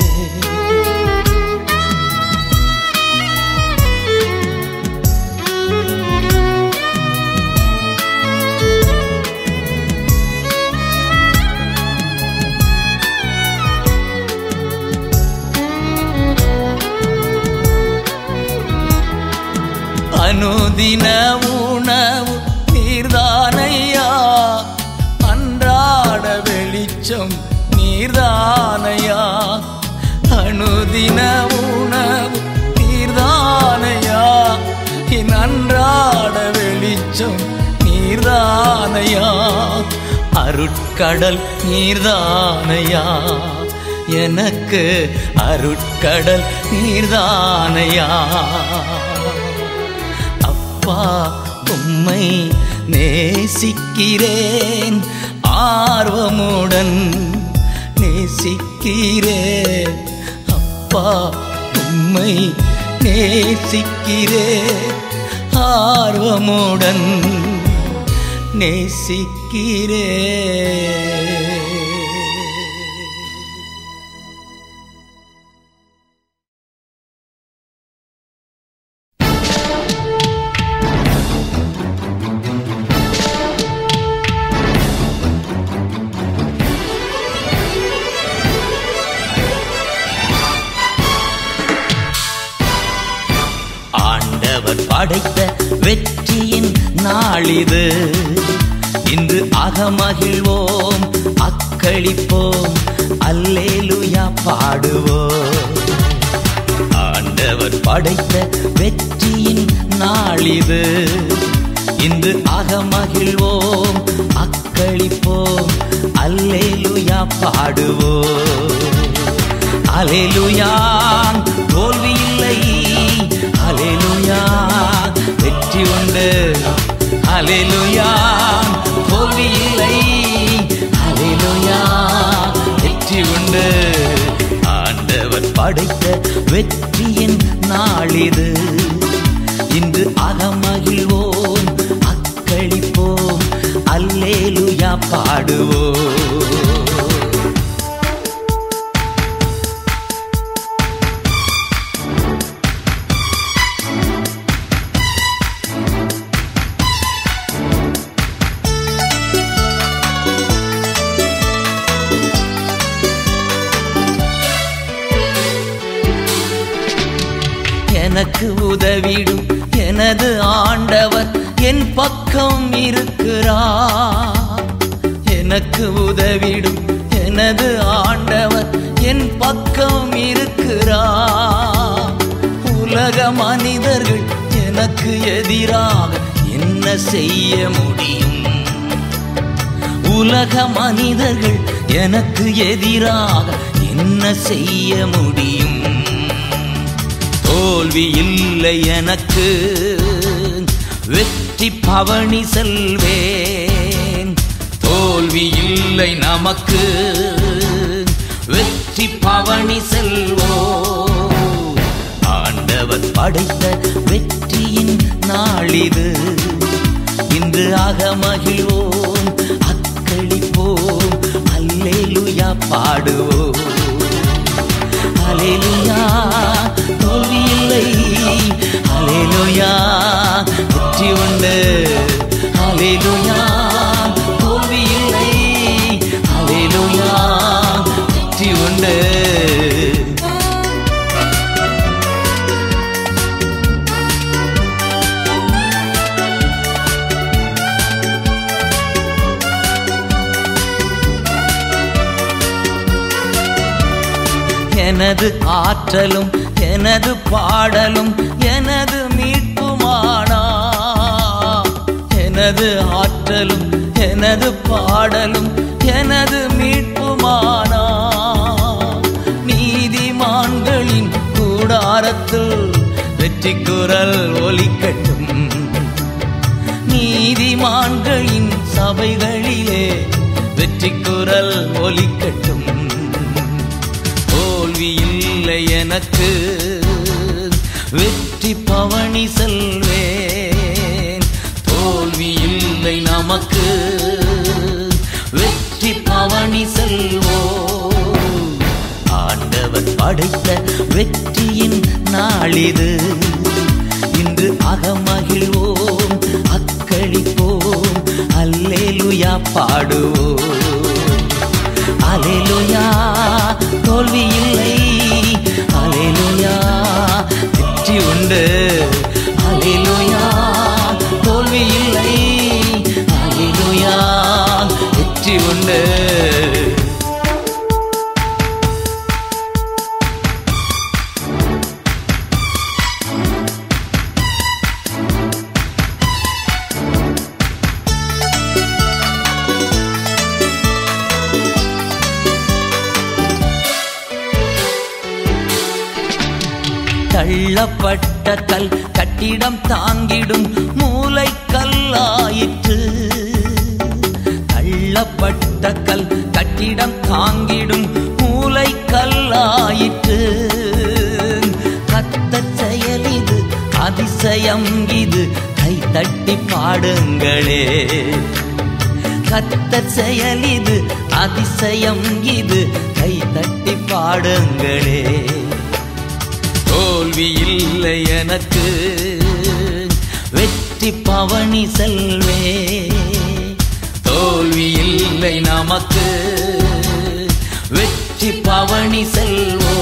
அனுதின உணவு நீர்தானையா அன்றாட வெளிச்சம் நீர்தானையா அனுதின உணவு நீர்தானையா என் அன்றாட வெளிச்சம் நீர்தானையா அருட்கடல் நீர்தானையா எனக்கு அருட்கடல் நீர்தானையா அப்பா உம்மை நேசிக்கிறேன் ஆர்வமுடன் நேசிக்கிறேன் அப்பா உம்மை நேசிக்கிறேன் ஆர்வமுடன் நேசிக்கிறேன் ஆண்டவர் படைத்த வெற்றியின் நாளிது இன்று அகமகிழ்வோம் அக்களிப்போம் அல்லேலுயா பாடுவோம் ஆண்டவர் படைத்த வெற்றியின் நாளிது இன்று அகமகிழ்வோம் அக்களிப்போம் அல்லேலுயா பாடுவோம் அலேலுயா தோல்வி இல்லை அலேலுயா வெற்றி உண்டு அலேலுயா தோல்வி இல்லை அலேலுயா வெற்றி உண்டு ஆண்டவர் படைத்த வெற்றியின் நாளிது இன்று அகமகிழ்வோம் அக்களிப்போம் அல்லேலுயா பாடுவோம் எனக்கு உதவிடும் எனது ஆண்டவர் என் பக்கம் இருக்கிறார் எனக்கு உதவிடும் எனது ஆண்டவர் என் பக்கம் இருக்கிறார் உலக மனிதர்கள் எனக்கு எதிராக என்ன செய்ய முடியும் உலக மனிதர்கள் எனக்கு எதிராக என்ன செய்ய முடியும் தோல்வி இல்லை எனக்கு வெற்றி பவனி செல்வேன் தோல்வி இல்லை நமக்கு வெற்றி பவனி செல்வோம் ஆண்டவர் படைத்த வெற்றியின் நாளிது இன்று அகமகிழ்வோம் அக்களிப்போம் அல்லேலுயா பாடுவோம் அலேலுயா தோல்வி இல்லை அலேலுயா வெற்றி உண்டு அலேலுயா தோல்வி இல்லை அலேலுயா வெற்றி உண்டு எனது ஆற்றலும் எனது பாடலும் எனது மீட்புமானா எனது ஆற்றலும் எனது பாடலும் எனது மீட்புமானா நீதிமான்களின் கூடாரத்தில் வெற்றி குரல் ஒலிக்கட்டும் நீதிமான்களின் சபைகளிலே வெற்றி குரல் ஒலிக்கட்டும் தோல்வி இல்லை எனக்கு வெற்றி பவனி செல்வேன் தோல்வி இல்லை நமக்கு வெற்றி பவனி செல்வோம் ஆண்டவர் படைத்த வெற்றியின் நாளிது இன்று அகமகிழ்வோம் அக்களிப்போம் அல்லேலுயா பாடுவோம் அலேலுயா தோல்வி இல்லை அலேலுயா வெற்றி உண்டு அலேலுயா தோல்வி இல்லை அலேலுயா வெற்றி உண்டு தள்ளப்பட்ட கல் கட்டிடம் தாங்கிடும் மூளை கல்லாயிற்று தள்ளப்பட்ட கல் கட்டிடம் தாங்கிடும் மூளை கல்லாயிற்று கத்த செயல் இது அதிசயம் இது கை தட்டி பாடுங்களே கத்தர் செயல் இது அதிசயம் இது கை தட்டி பாடுங்களே தோல்வி இல்லை எனக்கு வெற்றி பவனி செல்வே தோல்வி இல்லை நமக்கு வெற்றி பவனி செல்வோ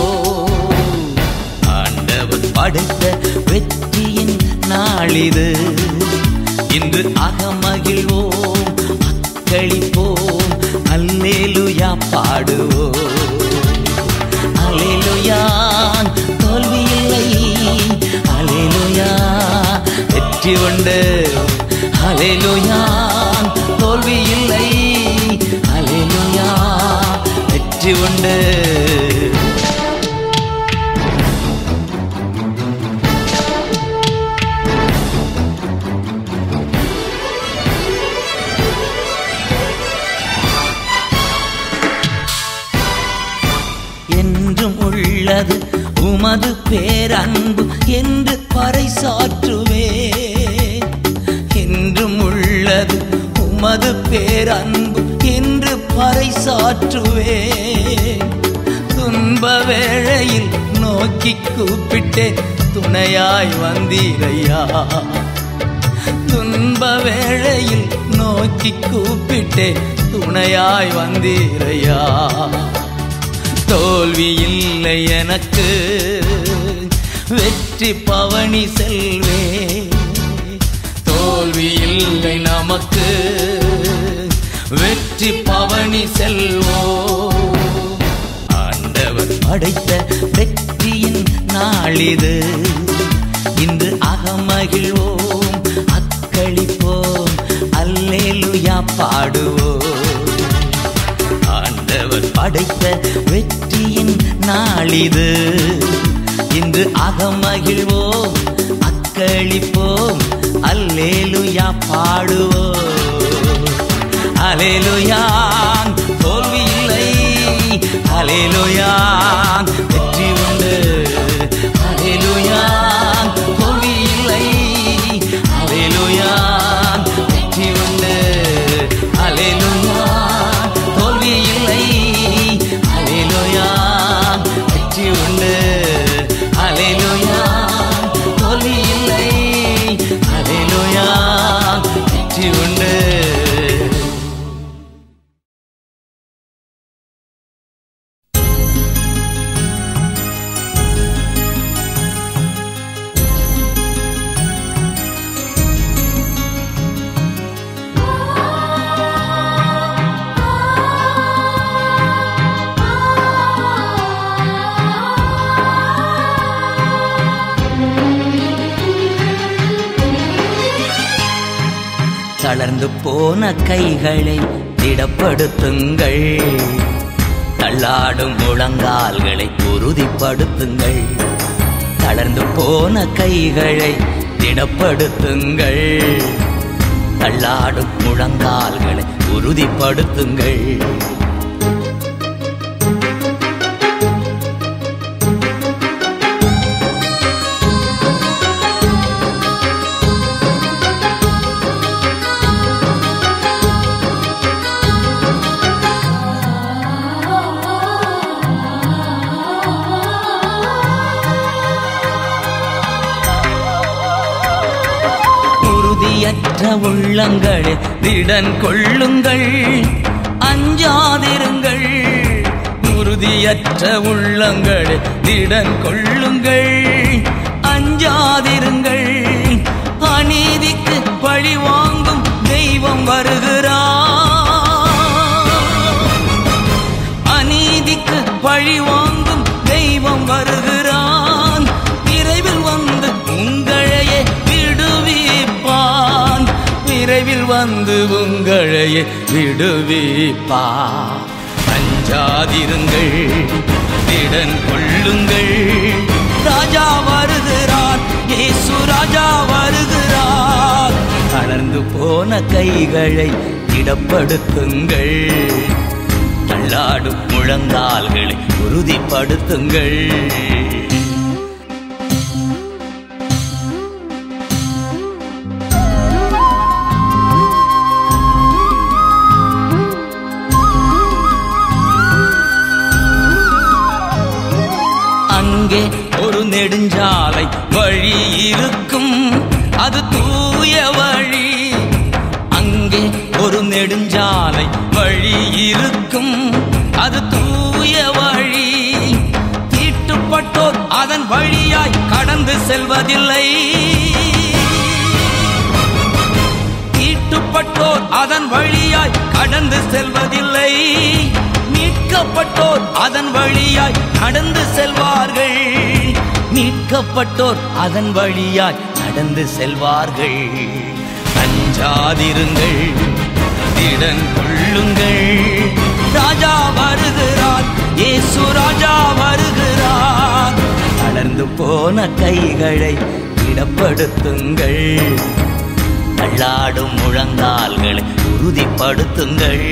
ஆண்டவர் படைத்த வெற்றியின் நாளிது இன்று அகமகிழ்வோம் அக்களிப்போம் அல்லேலுயா பாடுவோம் அலேலுயா தோல்வி இல்லை அலேலுயா வெற்றி உண்டு அலேலுயா தோல்வி இல்லை அலேலுயா வெற்றி உண்டு என்றும் உள்ளது உமது பேரன்பு என்று பறைசாற்றுவே என்றும் உள்ளது உமது பேரன்பு என்று பறைசாற்றுவே துன்ப வேளையில் நோக்கி கூப்பிட்டேன் துணையாய் வந்தீரையா துன்ப வேளையில் நோக்கி கூப்பிட்டே துணையாய் வந்தீரையா தோல்வி இல்லை எனக்கு வெற்றி பவனி செல்வே தோல்வி இல்லை நமக்கு வெற்றி பவனி செல்வோ ஆண்டவர் படைத்த வெற்றியின் நாளிது இன்று அகமகிழ்வோம் அக்களிப்போம் அல்லேலுயா பாடுவோம் ஆண்டவர் படைத்த வெற்றியின் நாளிது இன்று அகமகிழ்வோம் அக்களிப்போம் அல்லேலுயா பாடுவோம் அலேலுயா தோல்வி இல்லை அலேலுயா வெற்றி உண்டு அலேலுயா தோல்வி இல்லை அலேலுயா வெற்றி உண்டு அலேலுயா தோல்வி இல்லை அலேலுயா வெற்றி உண்டு அலேலுயா தோல்வி இல்லை அலேலுயா வெற்றி உண்டு தளர்ந்து போன கைகளை திடப்படுத்துங்கள் தள்ளாடும் முழங்கால்களை உறுதிப்படுத்துங்கள் தளர்ந்து போன கைகளை திடப்படுத்துங்கள் தள்ளாடும் முழங்கால்களை உறுதிப்படுத்துங்கள் உறுதியற்ற உள்ளங்களே திடன் கொள்ளுங்கள் அஞ்சாதிருங்கள் உறுதியற்ற உள்ளங்களே திடன் கொள்ளுங்கள் அஞ்சாதிருங்கள் அநீதிக்கு பழி வாங்கும் தெய்வம் வருகிறார் அநீதிக்கு பழி வாங்கும் தெய்வம் வருகிறான் விரைவில் வந்து உங்களையே விடுவிப்பான் விரைவில் வந்து உங்களையே விடுவிப்பான் அஞ்சாதிருங்கள் திடன் கொள்ளுங்கள் ராஜா வருகிறார் இயேசு ராஜா வருகிறார் தளர்ந்து போன கைகளை திடப்படுத்துங்கள் தள்ளாடும் முழங்கால்களை உறுதிப்படுத்துங்கள் அங்கே ஒரு நெடுஞ்சாலை வழி இருக்கும் அது தூய வழி அங்கே ஒரு நெடுஞ்சாலை வழி இருக்கும் அது தூய வழி தீட்டுப்பட்டோர் அதன் வழியாய் கடந்து செல்வதில்லை தீட்டுப்பட்டோர் அதன் வழியாய் கடந்து செல்வதில்லை மீட்க மீட்கப்பட்டோர் அதன் வழியாய் நடந்து செல்வார்கள் மீட்கப்பட்டோர் அதன் வழியாய் நடந்து செல்வார்கள் அஞ்சாதிருங்கள் திடன் கொள்ளுங்கள் ராஜா வருகிறார் இயேசு ராஜா வருகிறார் தளர்ந்து போன கைகளை இடப்படுத்துங்கள் தள்ளாடும் முழங்கால்களை உறுதிப்படுத்துங்கள்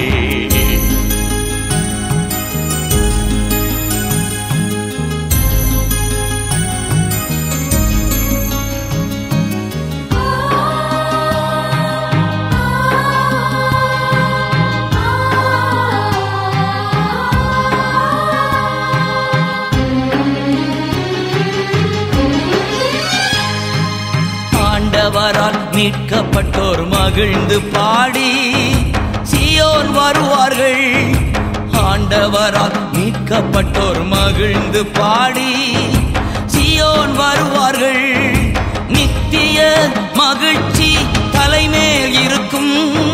ஆண்டவரால் மீட்கப்பட்டோர் மகிழ்ந்து பாடி சியோன் வருவார்கள் ஆண்டவரால் மீட்கப்பட்டோர் மகிழ்ந்து பாடி சியோன் வருவார்கள் நித்திய மகிழ்ச்சி தலைமேல் இருக்கும்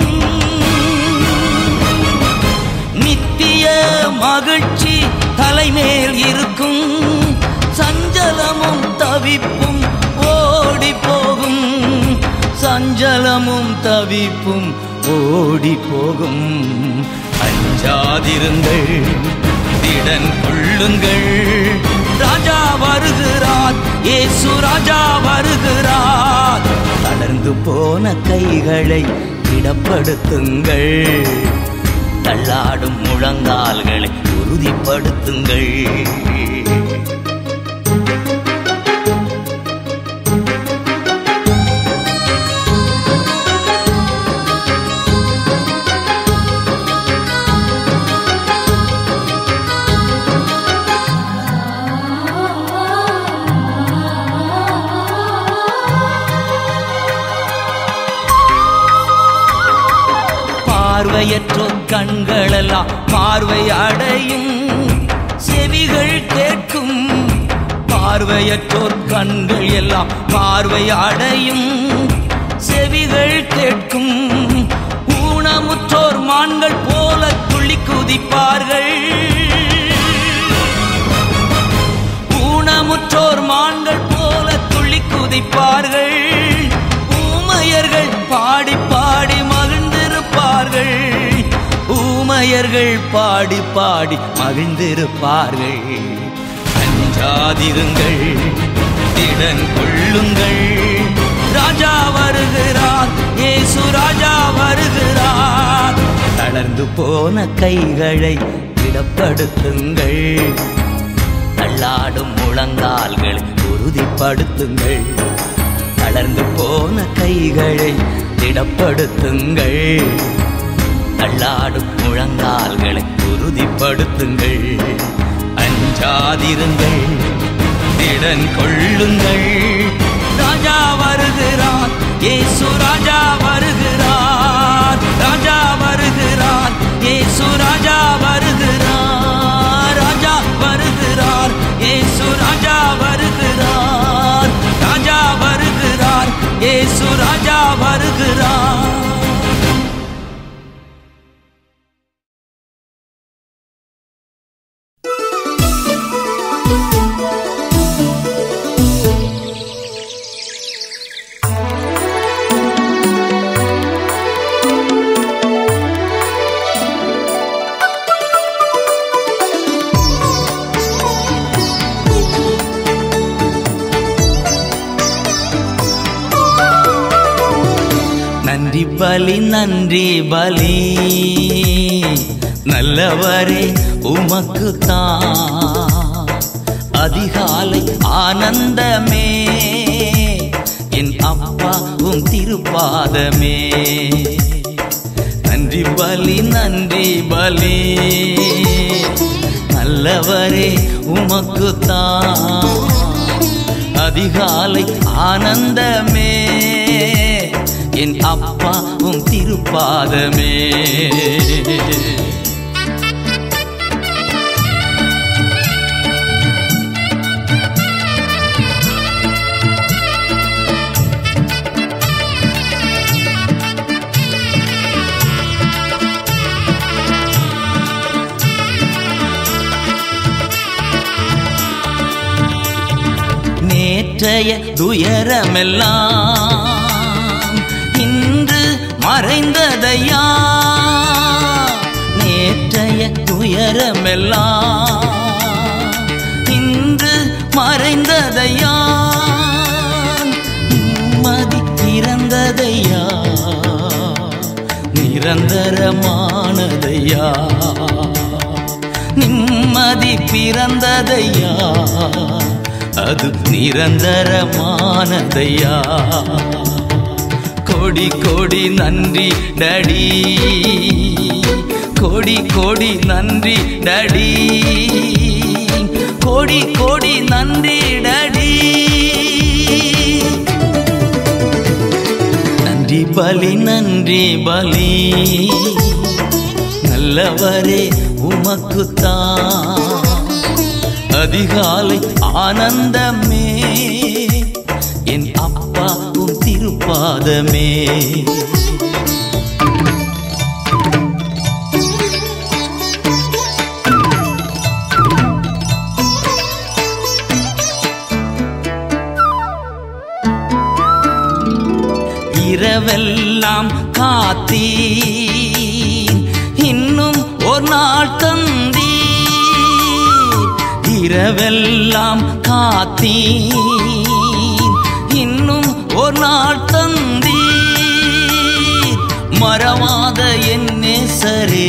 நித்திய மகிழ்ச்சி தலைமேல் இருக்கும் சஞ்சலமும் தவிப்பும் ஓடி போகும் சஞ்சலமும் தவிப்பும் ஓடி போகும் அஞ்சாதிருங்கள் திடன் கொள்ளுங்கள் ராஜா வருகிறார் இயேசு ராஜா வருகிறார் தளர்ந்து போன கைகளை இடப்படுத்துங்கள் தள்ளாடும் முழங்கால்களை உறுதிப்படுத்துங்கள் பார்வையற்றோர் கண்களெல்லாம் பார்வை அடையும் செவிகள் கேட்கும் பார்வையற்றோர் கண்கள் எல்லாம் பார்வை அடையும் செவிகள் கேட்கும் ஊனமுற்றோர் மான்கள் போல துள்ளி குதிப்பார்கள் ஊனமுற்றோர் மான்கள் போல துள்ளி குதிப்பார்கள் ஊமையர்கள் பாடி பாடி மகிழ்ந்திருப்பார்கள் ஊமையர்கள் பாடி பாடி மகிழ்ந்திருப்பார்கள் அஞ்சாதிருங்கள் திடன் கொள்ளுங்கள் ராஜா வருகிறார் இயேசு ராஜா வருகிறார் தளர்ந்து போன கைகளை திடப்படுத்துங்கள் தள்ளாடும் முழங்கால்களை உறுதிப்படுத்துங்கள் தளர்ந்து போன கைகளை திடப்படுத்துங்கள் தள்ளாடும் முழங்கால்களை உறுதிப்படுத்துங்கள் அஞ்சாதிருங்கள் திடன் கொள்ளுங்கள் ராஜா வருகிறார் இயேசு ராஜா வருகிறார் ராஜா வருகிறார் இயேசு ராஜா வருகிறார் ராஜா வருகிறார் இயேசு ராஜா வருகிறார் ராஜா வருகிறார் இயேசு ராஜா வருகிறார் நன்றி பலி நன்றி பலி நல்லவரே உமக்கு தான் அதிகாலை ஆனந்தமே என் அப்பா உம் திருப்பாதமே நன்றி பலி நன்றி பலி நல்லவரே உமக்கு தான் அதிகாலை ஆனந்தமே என் அப்பா உம் திருப்பாதமே நேற்றைய துயரமெல்லாம் இன்று மறைந்ததையா நேற்றைய துயரமெல்லாம் இன்று மறைந்ததையா நிம்மதி பிறந்ததையா நிரந்தரமானதையா நிம்மதி பிறந்ததையா அது நிரந்தரமானதையா கோடி கோடி நன்றி டடி கோடி கோடி நன்றி டடி கோடி கோடி நன்றி டடி நன்றி பலி நன்றி பலி நல்லவரே உமக்குத்தான் அதிகாலை ஆனந்தமே என் அப்பா உன் திருப்பாதமே இரவெல்லாம் காத்தீ இன்னும் ஒரு நாள் தந்தீ இரவெல்லாம் காத்தீ இன்னும் ஒரு நாள் தந்தீ மறவாத என் நேசரே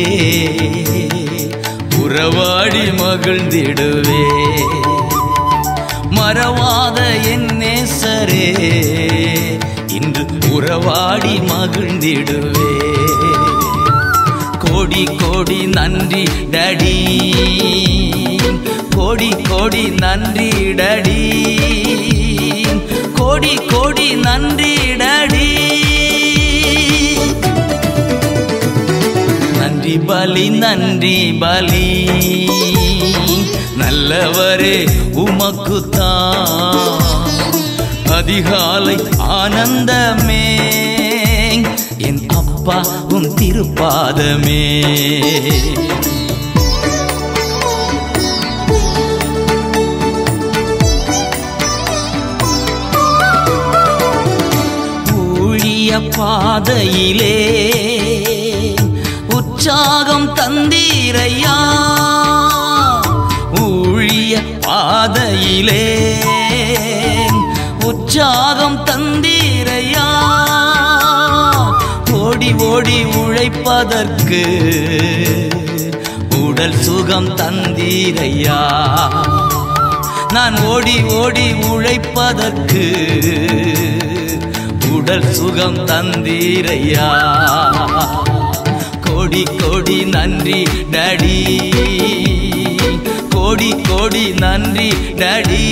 உறவாடி மகிழ்ந்திடுவே மறவாத என் நேசரே இன்று உறவாடி மகிழ்ந்திடுவே கோடி கோடி நன்றி டடி கோடி கோடி நன்றி டடி கோடி கோடி நன்றி டடி நன்றி பலி நன்றி பலி நல்லவரே உமக்குத்தான் அதிகாலை ஆனந்தமே என் அப்பா உன் திருப்பாதமே ஊழிய பாதையிலே உற்சாகம் தந்தீரையா ஊழிய பாதையிலே உற்சாகம் தந்தீரையா ஓடி ஓடி உழைப்பதற்கு உடல் சுகம் தந்தீரையா நான் ஓடி ஓடி உழைப்பதற்கு உடல் சுகம் தந்தீரையா கோடி கோடி நன்றி டடி கோடி கோடி நன்றி டடி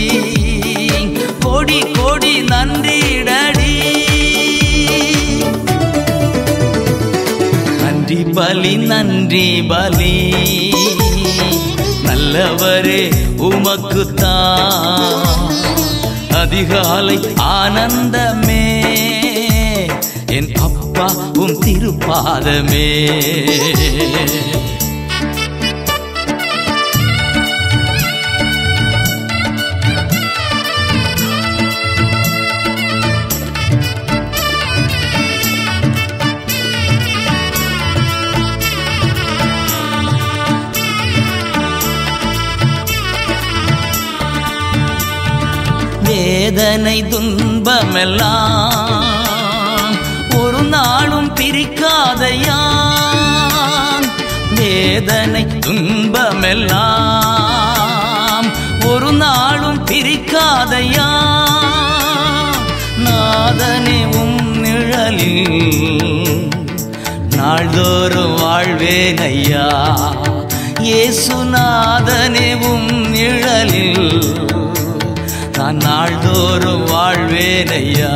கோடி கோடி நன்றி டடி நன்றி பலி நன்றி பலி நல்லவரே உமக்குத்தான் அதிகாலை ஆனந்தமே என் அப்பா உம் திருப்பாதமே வேதனை துன்பமெல்லாம் ஒரு நாளும் பிரிக்காதையா வேதனை துன்பமெல்லாம் ஒரு நாளும் பிரிக்காதையா நாதனே உம் நிழலில் நாள்தோறும் வாழ்வேன் ஐயா இயேசுநாதனே உம் நிழலில் நான் நாள்தோறும் வாழ்வேன் ஐயா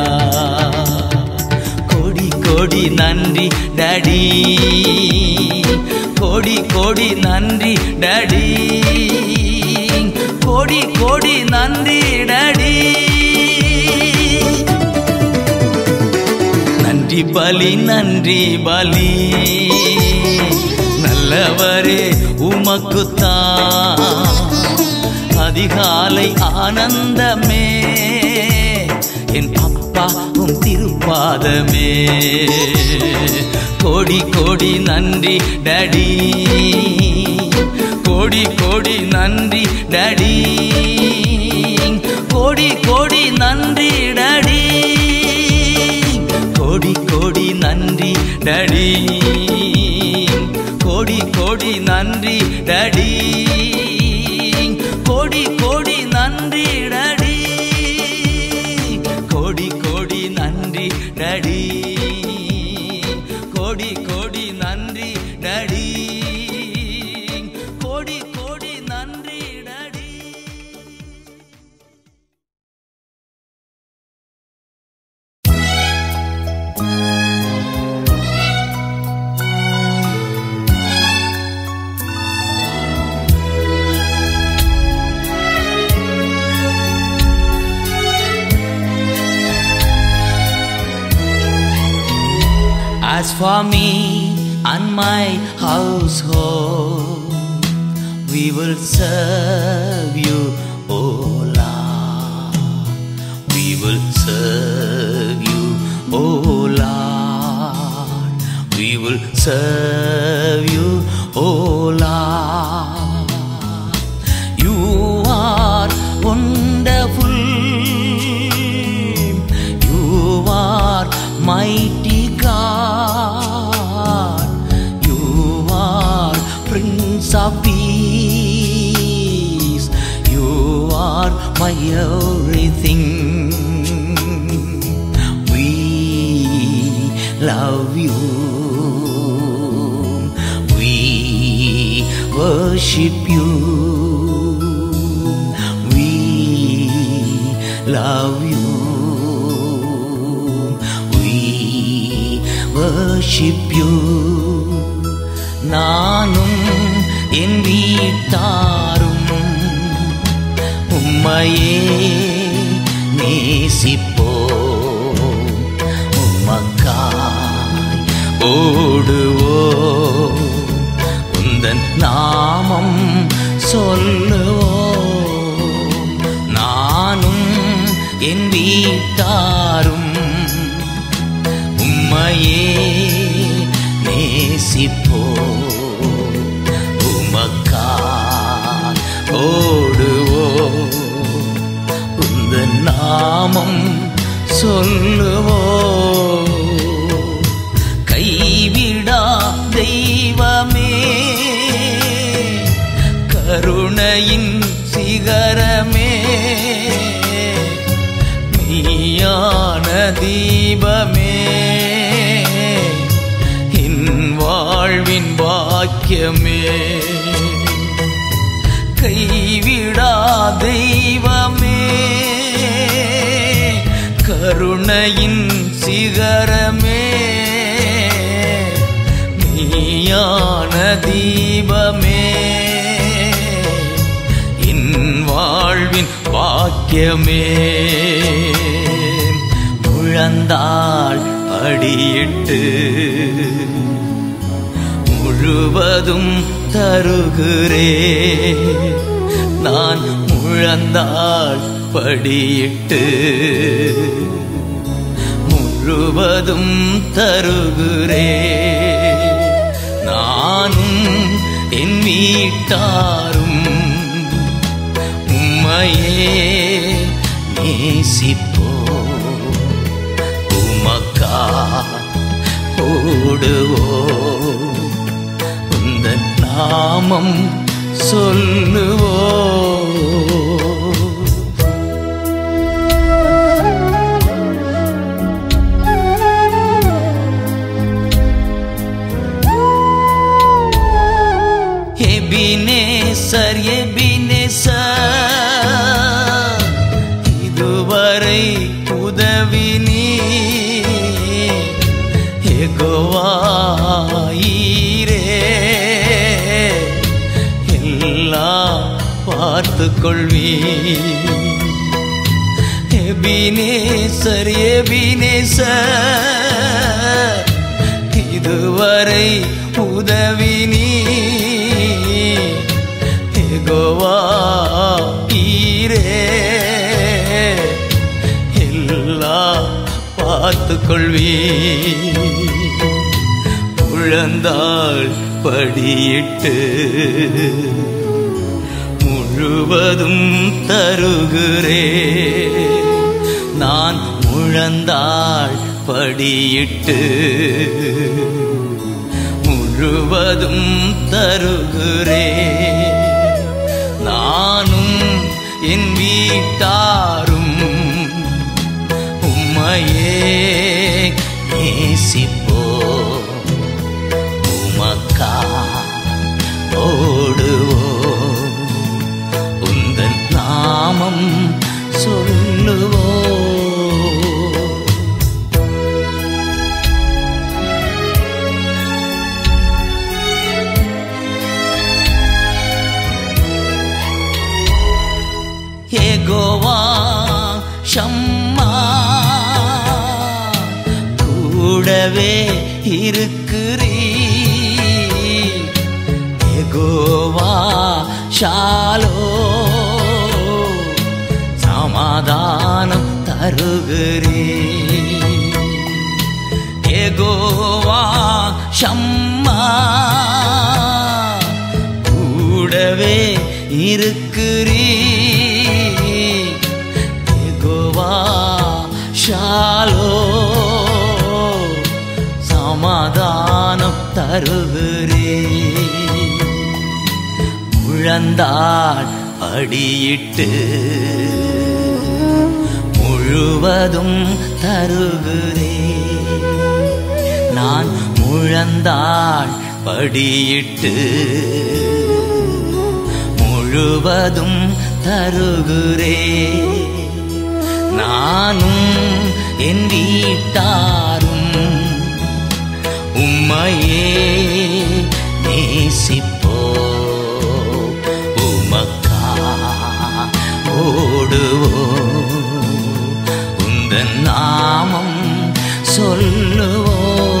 கோடி கோடி நன்றி டடி கோடி கோடி நன்றி டடி கோடி கோடி நன்றி டடி நன்றி பலி நன்றி பலி நல்லவரே உமக்குத்தான் அதிகாலை ஆனந்தமே என் அப்பா உம் திருப்பாதமே கோடி கோடி நன்றி டடி கோடி கோடி நன்றி டடி கோடி கோடி நன்றி டடி கோடி கோடி நன்றி டடி கோடி கோடி நன்றி டடி கோடி கோடி நன்றி டடி கோடி கோடி நன்றி டடி கோடி கோடி நன்றி டடி கோடி கோடி நன்றி daddy As for me and my household, we will serve you, O Lord. We will serve you, O Lord. We will serve you, O Lord. You are wonderful. You are mighty God. You are Prince of Peace. You are my everything. We love you. We worship you. We love you. We worship you. நானும் என் வீட்டாரும் உம்மையே நேசிப்போம் உமக்காய் ஓடுவோம் உந்தன் நாமம் சொல்லுவோம் நானும் என் வீட்டாரும் உம்மையே நேசிப்போ உமக்கா ஓடுவோ உந்த நாமம் சொல்லுவோ கைவிடா தெய்வமே கருணையின் சிகரமே மெய்யான தீபமே என் வாழ்வின் பாக்கியமே கைவிடா தெய்வமே கருணையின் சிகரமே மெய்யான தீபமே என் வாழ்வின் பாக்கியமே முழந்தாள் படியிட்டு முழுவதும் தருகிறே நான் முழந்தாள் படியிட்டு முழுவதும் தருகிறே நானும் என் வீட்டாரும் உம்மையே நேசிப்போ உமக்கா ஓடுவோ உந்த நாமம் சொல்லுவோ எபினேசர் எபினேசர் இதுவரை உதவி நீ எகோவாயிரே எல்லாம் பார்த்து கொள்வீ எபினேசர் எபினேசர் இதுவரை உதவி நீ எகோவா ஈரே எல்லாம் பார்த்து கொள்வீ உழந்தாள் படியிட்டு முழுவதும் தருகிறே நான் முழந்தாள் படியிட்டு முழுவதும் தருகிறே நானும் என் வீட்டாரும் உம்மையே நேசிப்போ உமக்கா ஓடுவோ உந்தன் நாமம் சொல்லுவோ ஏகோவா ஷம்மா கூடவே இருக்கிறீ ஏகோவா ஷாலோ சமாதானம் தருகிறீ ஏகோவா ஷம்மா கூடவே இருக்கிறீ ஏகோவா ஷாலோ சமாதானம் தருகிறே முழந்தாள் படியிட்டு முழுவதும் தருகிறே நான் முழந்தாள் படியிட்டு முழுவதும் தருகிறே நானும் என் வீட்டாரும் உம்மையே நேசிப்போ உமக்கா ஓடுவோ உந்தன் நாமம் சொல்லுவோ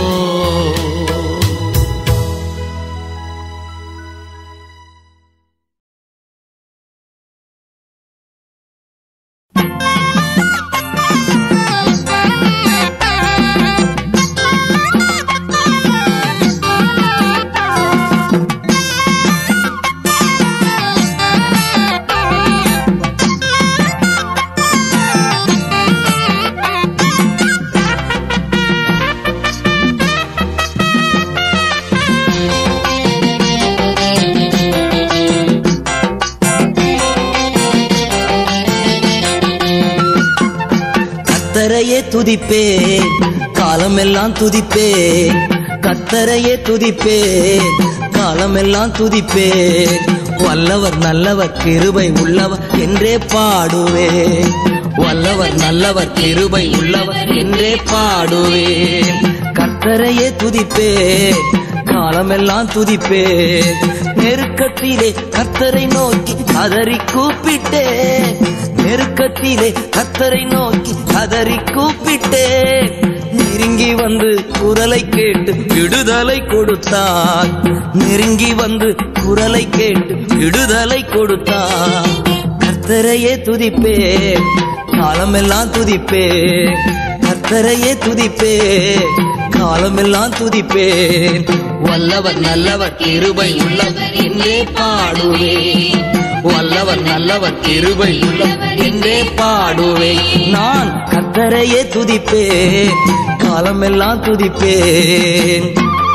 கத்தரையே துதிப்பே காலமெல்லாம் துதிப்பே கத்தரையே துதிப்பே காலமெல்லாம் துதிப்பே வல்லவர் நல்லவர் கிருபை உள்ளவர் என்றே பாடுவே வல்லவர் நல்லவர் கிருபை உள்ளவர் என்றே பாடுவே கத்தரையே துதிப்பே காலமெல்லாம் துதிப்பே நெருக்கத்திலே கத்தரை நோக்கி கதறி கூப்பிட்டே நெருக்கத்திலே கத்தரை நோக்கி கதறி கூப்பிட்டே நெருங்கி வந்து குரலை கேட்டு விடுதலை கொடுத்தார் நெருங்கி வந்து குரலை கேட்டு விடுதலை கொடுத்தார் கர்த்தரையே துதிப்பே காலமெல்லாம் துதிப்பே கர்த்தரையே துதிப்பே காலமெல்லாம் துதிப்பேன் வல்லவர் நல்லவர் கிருபை உள்ளவர் என்றே பாடுவேன் வல்லவர் நல்லவர் கிருபை உள்ளவர் என்றே பாடுவேன் நான் கர்த்தரையே துதிப்பேன் காலமெல்லாம் துதிப்பேன்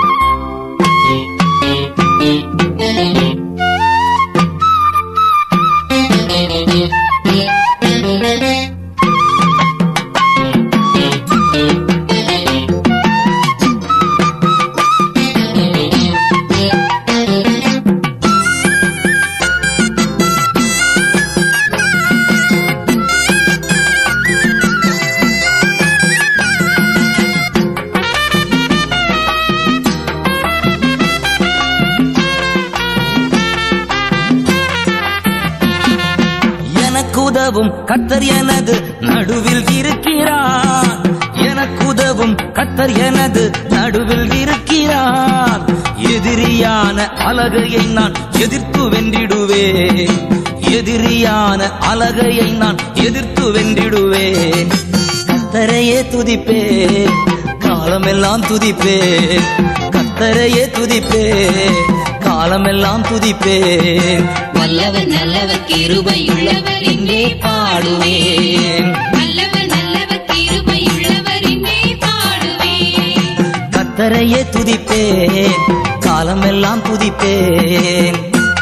எனக்கு உதவும் கத்தர் எனது நடுவில் இருக்கிறார் எனக்கு உதவும் கத்தர் எனது நடுவில் இருக்கிறார் எதிரியான அழகையை நான் எதிர்த்து வென்றிடுவேன் எதிரியான அழகையை நான் எதிர்த்து வென்றிடுவேன் கத்தரையே துதிப்பேன் காலமெல்லாம் துதிப்பேன் கத்தரையே துதிப்பேன் காலமெல்லாம் துதிப்பேன் வல்லவர் நல்லவர் கிருபையுள்ளவர் இங்கே பாடுவேன் வல்லவர் நல்லவர் கிருபையுள்ளவர் இங்கே பாடுவேன் கத்தரையே துதிப்பேன் காலமெல்லாம் துதிப்பேன்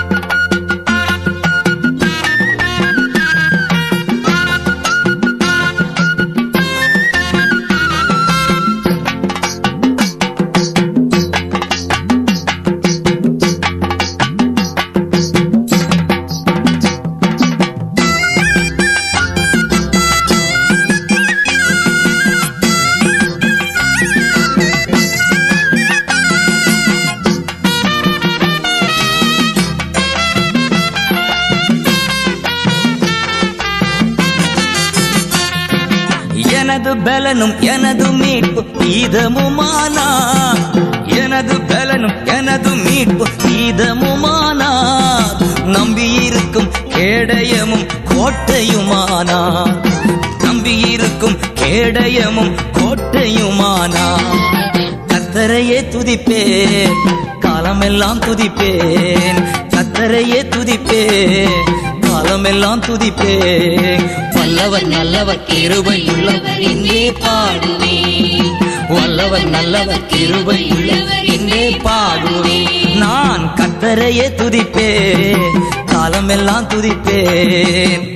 எனது பலனும் எனது மீட்பு கீதமுமானா எனது பலனும் எனது மீட்பு கீதமுமானா நம்பியிருக்கும் கேடயமும் கோட்டையுமானா நம்பியிருக்கும் கேடயமும் கோட்டையுமானா கத்தரையே துதிப்பேன் காலமெல்லாம் துதிப்பேன் கத்தரையே துதிப்பேன் காலமெல்லாம் துதிப்பேன் வல்லவர் நல்லவர் கிருபை உள்ளவர் இங்கே பாடுவேன் வல்லவர் நல்லவர் கிருபை உள்ளவர் இங்கே பாடுவேன் நான் கத்தரையே துதிப்பேன் காலமெல்லாம் துதிப்பேன்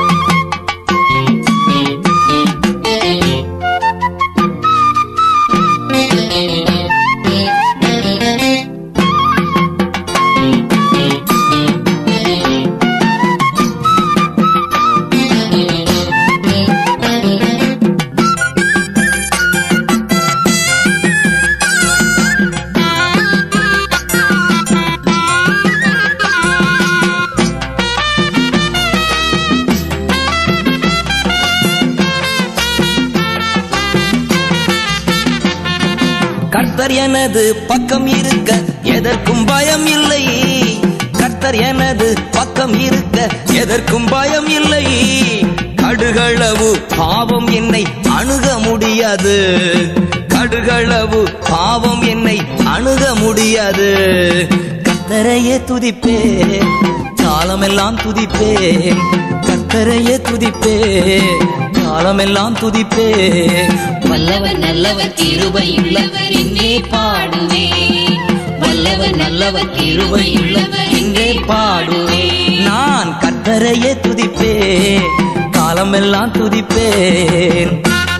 கர்த்தர் எனது பக்கம் இருக்க எதற்கும் பயம் இல்லை கர்த்தர் எனது பக்கம் இருக்க எதற்கும் பயம் இல்லை கடுகளவு பாவம் என்னை அணுக முடியாது கடுகளவு பாவம் என்னை அணுக முடியாது கர்த்தரையே துதிப்பேன் காலமெல்லாம் துதிப்பேன் கர்த்தரையே துதிப்பேன் காலமெல்லாம் துதிப்பேன் வல்லவர் நல்லவர் கிருபையுள்ளவர் இங்கே பாடுவேன் வல்லவர் நல்லவர் கிருபையுள்ளவர் இங்கே பாடுவேன் நான் கத்தரையே துதிப்பேன் காலமெல்லாம் துதிப்பேன்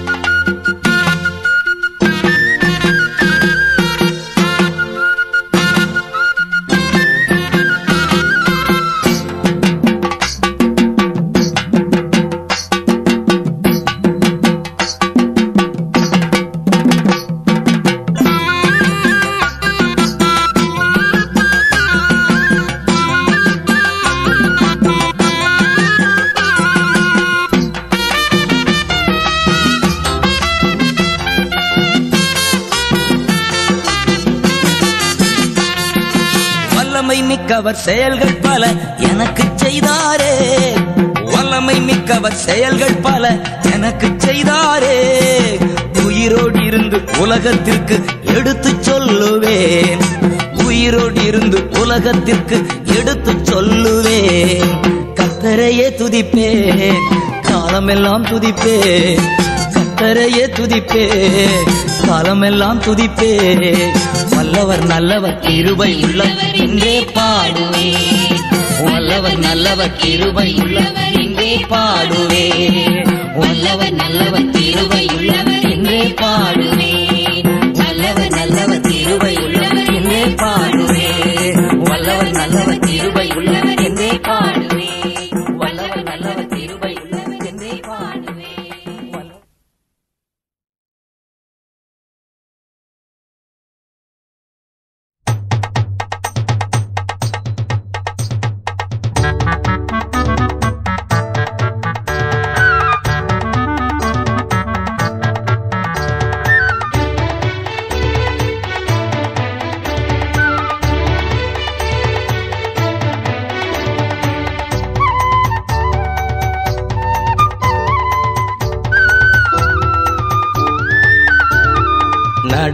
வல்லமை மிக்கவர் செயல்கள் பல எனக்கு செய்தாரே வல்லமை மிக்கவர் செயல்கள் பல எனக்கு செய்தாரே உயிரோடு இருந்து உலகத்திற்கு எடுத்துச் சொல்லுவேன் உயிரோடு இருந்து உலகத்திற்கு எடுத்துச் சொல்லுவேன் கத்தரையே துதிப்பேன் காலமெல்லாம் துதிப்பேன் கத்தரையே துதிப்பேன் காலமெல்லாம் துதிப்பேன் வல்லவர் நல்லவர் கிருபை உள்ளவர் இங்கே பாடுவேன் வல்லவர் நல்லவர் கிருபை உள்ளவர் இங்கே பாடுவேன் வல்லவர் நல்லவர் கிருபை உள்ளவர் இங்கே பாடுவேன் வல்லவர் நல்லவர் கிருபை உள்ளவர் இங்கே பாடுவேன் வல்லவர் நல்லவர் கிருபை உள்ளவர் இங்கே பாடுவேன் வல்லவர் நல்லவர் கிருபை உள்ளவர் இங்கே பாடுவேன் வல்லவர் ஆ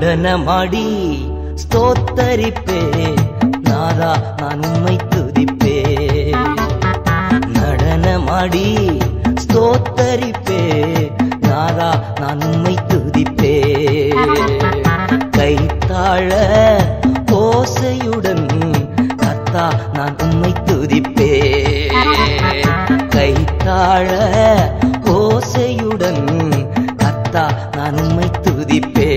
நடனமாடி ஸ்தோத்தரிப்பே நாதா நான் உம்மை துதிப்பே நடனமாடி ஸ்தோத்தரிப்பே நாதா நான் உம்மை துதிப்பே கைத்தாழ ஓசையுடன் கத்தா நான் உம்மை துதிப்பே கைத்தாழ ஓசையுடன் கத்தா நான் உம்மை துதிப்பே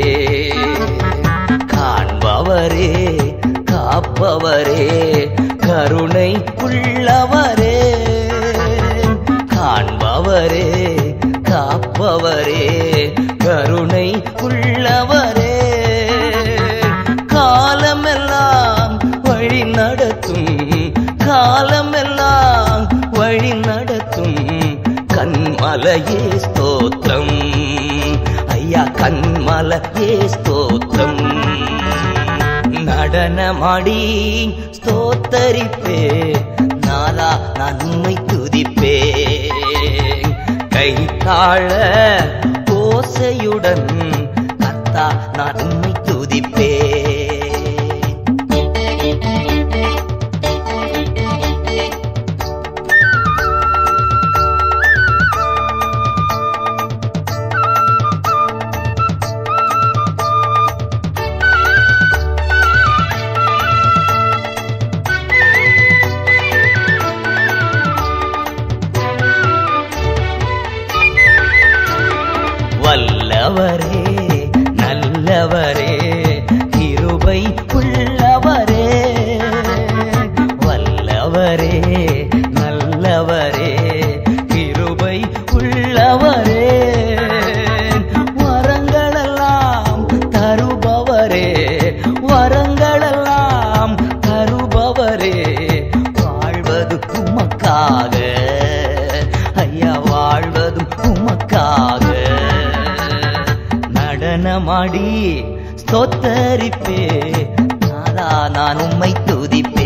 காண்பவரே காப்பவரே கருணை உள்ளவரே காண்பவரே காப்பவரே கருணை உள்ளவரே காலமெல்லாம் வழி நடத்தும் காலமெல்லாம் வழி நடத்தும் கண்மலையே ஸ்தோத்திரம் ஐயா கண்மலையே ஸ்தோத்திரம் நடனமாடி ஸ்தோத்தரிப்பே நாதா நான் உம்மை துதிப்பே கைத்தாழ ஓசையுடன் கத்தா நான் உம்மை துதிப்பே வல்லவரே நல்லவரே கிருபை உள்ளவரே வல்லவரே நல்லவரே கிருபை உள்ளவரே வரங்களெல்லாம் தருபவரே வரங்களெல்லாம் தருபவரே வாழ்வது உமக்காக ஐயா வாழ்வதும் உமக்காக நடனமாடி ஸ்தோத்தரிப்பே நாதா நான் உம்மை துதிப்பே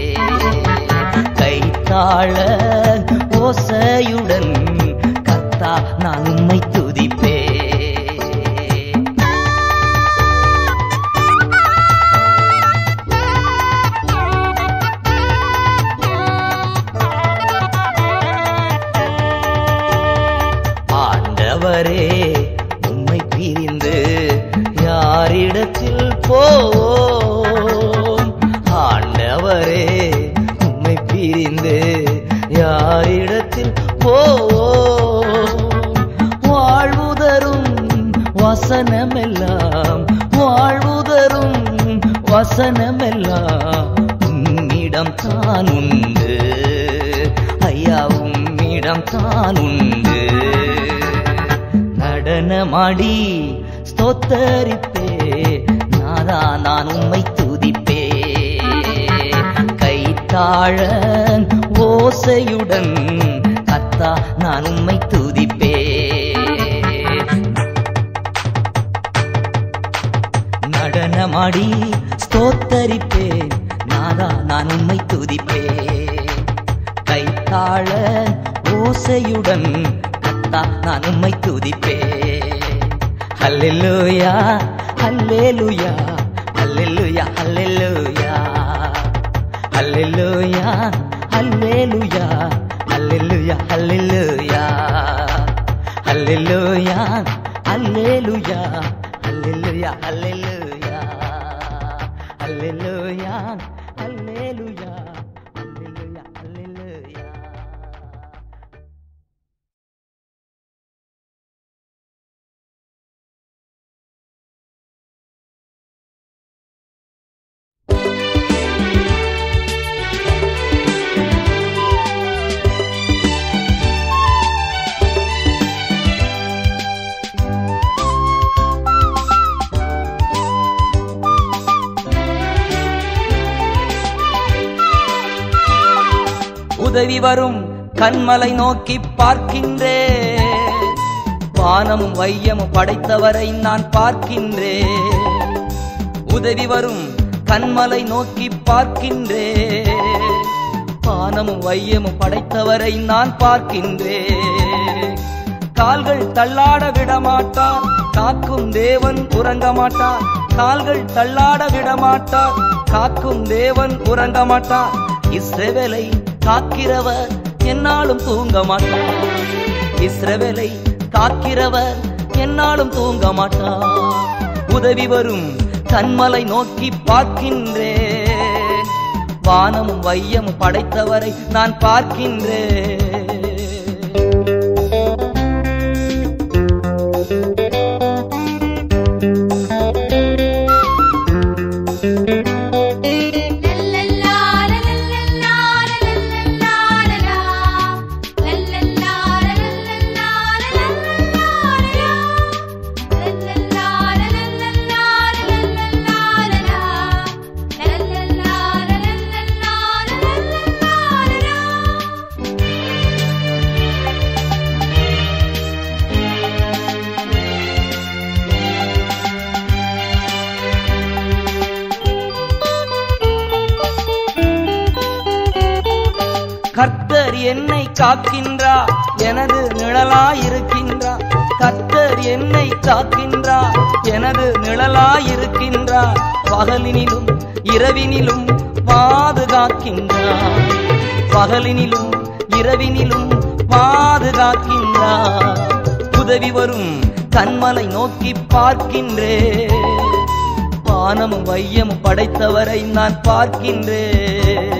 கைத்தாழ ஓசையுடன் கத்தா நான் உம்மை துதிப்பே ஆண்டவரே உம்மை பிரிந்து யாரிடத்தில் போவோம் ஆண்டவரே உம்மை பிரிந்து யாரிடத்தில் போவோம் வாழ்வுதரும் வசனமெல்லாம் வாழ்வுதரும் வசனமெல்லாம் உம்மிடம் தான் உண்டு ஐயா உம்மிடம் தான் உண்டு நடனமாடி ஸ்தோத்தரிப்பே நாதா நான் உம்மை துதிப்பே கைத்தாழ ஓசையுடன் கத்தா நான் உம்மை துதிப்பே நடனமாடி ஸ்தோத்தரிப்பே நாதா நான் உம்மை துதிப்பே கைத்தாழ ஓசையுடன் கத்தா நான் உம்மை துதிப்பே ஹல்லேலூயா ஹல்லேலூயா ஹல்லேலூயா ஹல்லேலூயா ஹல்லேலூயா ஹல்லேலூயா ஹல்லேலூயா ஹல்லேலூயா ஹல்லேலூயா ஹல்லேலூயா ஹல்லேலூயா ஹல்லேலூயா ஹல்லேலூயா ஹல்லேலூயா ஹல்லேலூயா ஹல்லேலூயா உதவி வரும் கண்மலை நோக்கி பார்க்கின்றேன் வானமும் வையமும் படைத்தவரை நான் பார்க்கின்றேன் உதவி வரும் கண்மலை நோக்கி பார்க்கின்றேன் வானமும் வையமும் படைத்தவரை நான் பார்க்கின்றேன் கால்கள் தள்ளாட விட மாட்டார் காக்கும் தேவன் உறங்க மாட்டார் கால்கள் தள்ளாட விட மாட்டார் காக்கும் தேவன் உறங்க மாட்டார் இஸ்ரவேலை காக்கிறவர் என்னாலும் தூங்க மாட்டார் இஸ்ரவேலை காக்கிறவர் என்னாலும் தூங்க மாட்டார் உதவி வரும் கண்மலை நோக்கி பார்க்கின்றேன் வானமும் வையமும் படைத்தவரை நான் பார்க்கின்றேன் கர்த்தர் என்னை காக்கின்றார் எனது நிழலாயிருக்கின்றார் கர்த்தர் என்னை காக்கின்றார் எனது நிழலாயிருக்கின்றார் பகலினிலும் இரவினிலும் பாதுகாக்கின்றார் பகலினிலும் இரவினிலும் பாதுகாக்கின்றார் உதவி வரும் கண்மலை நோக்கி பார்க்கின்றேன் வானமும் வையமும் படைத்தவரை நான் பார்க்கின்றேன்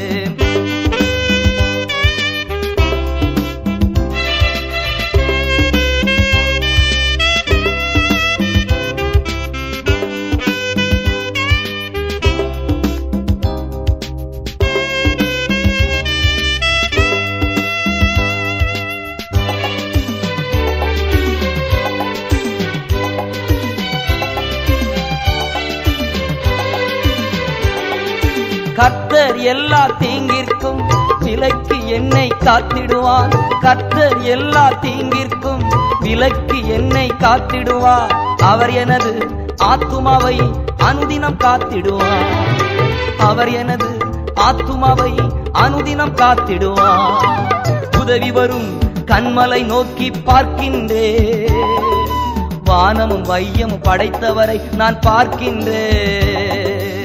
கர்த்தர் எல்லா தீங்கிற்கும் விலக்கி என்னை காத்திடுவார் கர்த்தர் எல்லா தீங்கிற்கும் விலக்கி என்னை காத்திடுவார் அவர் எனது ஆத்துமாவை அனுதினம் காத்திடுவார் அவர் எனது ஆத்துமாவை அனுதினம் காத்திடுவார் உதவி வரும் கண்மலை நோக்கி பார்க்கின்றேன் வானமும் வையமும் படைத்தவரை நான் பார்க்கின்றேன்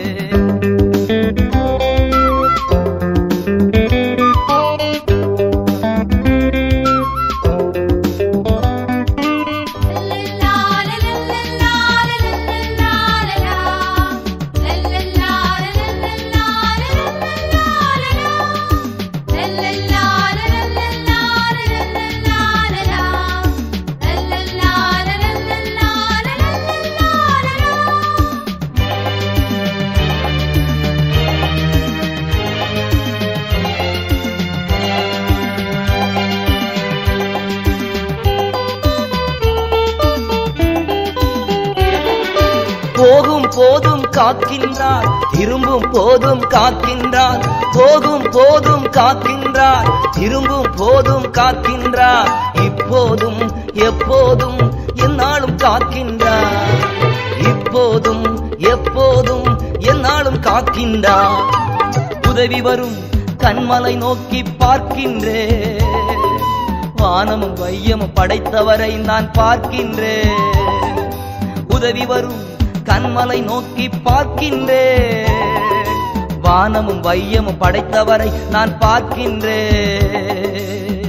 போகும் போதும் காக்கின்றார் திரும்பும் போதும் காக்கின்றார் போகும் போதும் காக்கின்றார் திரும்பும் போதும் காக்கின்றார் இப்போதும் எப்போதும் என்னாலும் காக்கின்றார் இப்போதும் எப்போதும் என்னாலும் காக்கின்றார் உதவி வரும் கண்மலை நோக்கி பார்க்கின்றேன் வானமும் வையமும் படைத்தவரை நான் பார்க்கின்றேன் உதவி வரும் கண்மலை நோக்கி பார்க்கின்றேன் வானமும் வையமும் படைத்தவரை நான் பார்க்கின்றேன்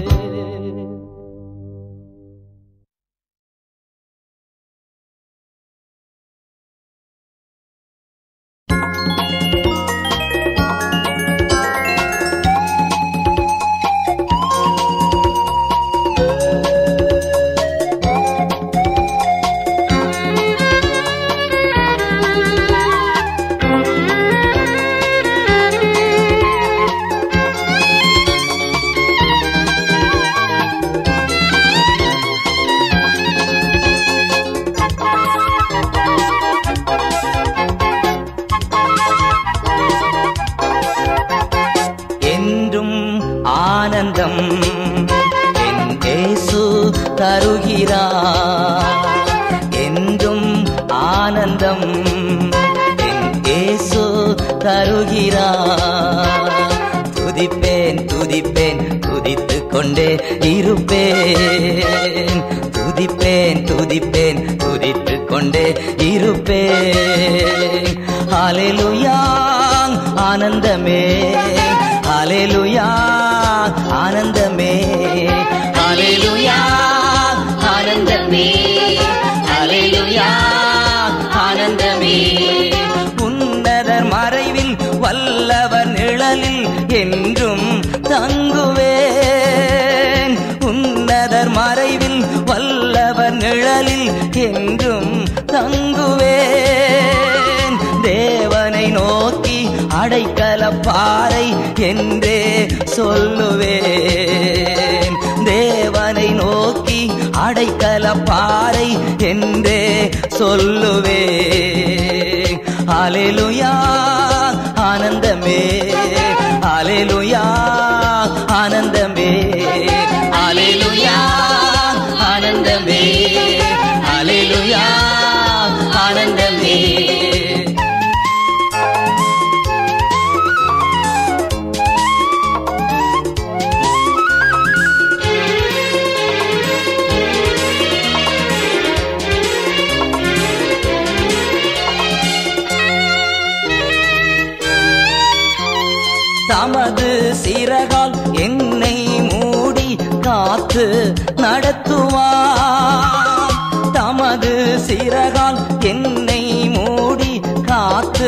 என்றும் ஆனந்தம் என் இயேசு தருகிறார் என்றும் ஆனந்தம் என் இயேசு தருகிறார் துதிப்பேன் துதிப்பேன் துதித்து கொண்டே இருப்பேன் துதிப்பேன் துதிப்பேன் துதித்து கொண்டே இரு இருப்பேன் ஹalleluya ஆனந்தமே ஹalleluya ஆனந்தமே ஹalleluya ஆனந்தமே ஹalleluya ஆனந்தமே உன்னதர் மறைவில் வல்லவர் நிழலில் என்றும் தங்குவேன் உன்னதர் மறைவில் வல்லவர் நிழலில் என்றும் தங்குவேன் தேவனை நோக்கி அடைக்கல பாறை என்றே சொல்லுவேன் தேவனை நோக்கி அடைக்கல பாறை என்றே சொல்லுவேன் அலைலுயா ஆனந்தமே அலைலுயா ஆனந்தமே அலைலுயா ஆனந்தமே அலைலுயா ஆனந்தமே தமது சிறகால் என்னை மூடி காத்து நடத்துவார் தமது சிறகால் என்னை மூடி காத்து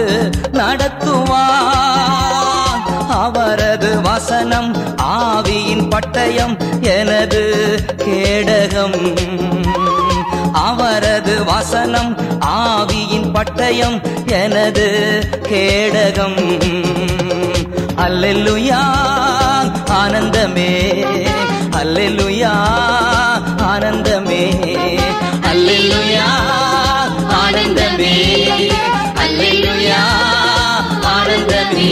நடத்துவார் அவரது வசனம் ஆவியின் பட்டயம் எனது கேடகம் அவரது வசனம் ஆவியின் பட்டயம் எனது கேடகம் அல்லெல்லுயா ஆனந்தமே அல்லெல்லுயா ஆனந்தமே அல்லெல்லுயா ஆனந்தமே அல்லெல்லுயா ஆனந்தமே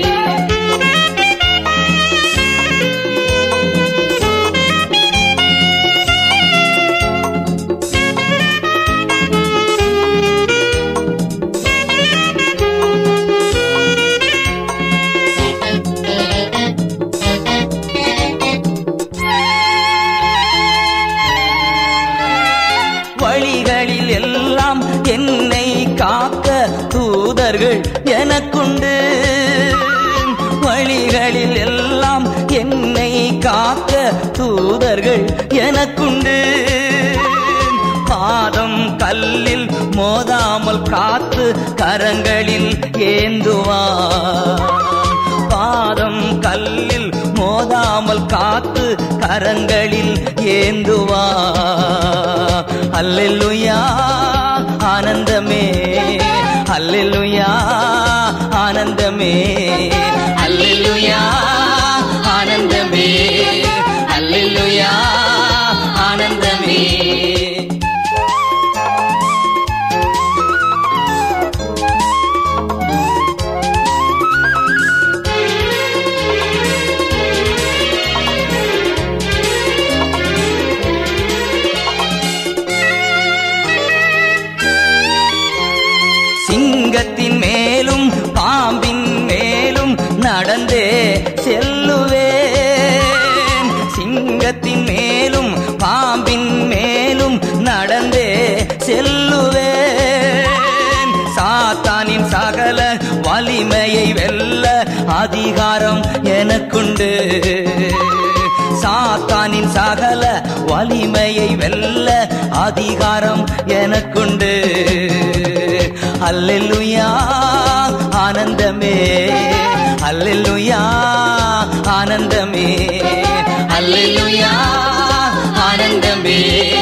வழிகளில் எல்லாம் என்னை காக்க தூதர்கள் எனக்குண்டு வழிகளில் எல்லாம் என்னை காக்க தூதர்கள் எனக்குண்டு பாதம் கல்லில் மோதாமல் காத்து கரங்களில் ஏந்துவார் பாதம் கல்லில் மோதாமல் காத்து கரங்களில் ஏந்துவா அல்லெல்லுயா ஆனந்தமே அல்லெல்லுயா ஆனந்தமே அல்லெல்லுயா ஆனந்தமே அல்லெல்லுயா ஆனந்தமே சிங்கத்தின் மேலும் பாம்பின் மேலும் நடந்தே செல்லுவேன் சிங்கத்தின் மேலும் பாம்பின் மேலும் நடந்தே செல்லுவேன் சாத்தானின் சகல வலிமையை வெல்ல அதிகாரம் எனக்குண்டு சாத்தானின் சகல வலிமையை வெல்ல அதிகாரம் எனக்குண்டு அல்லெல்லுயா ஆனந்தமே அல்லெல்லுயா ஆனந்தமே அல்லெல்லுயா ஆனந்தமே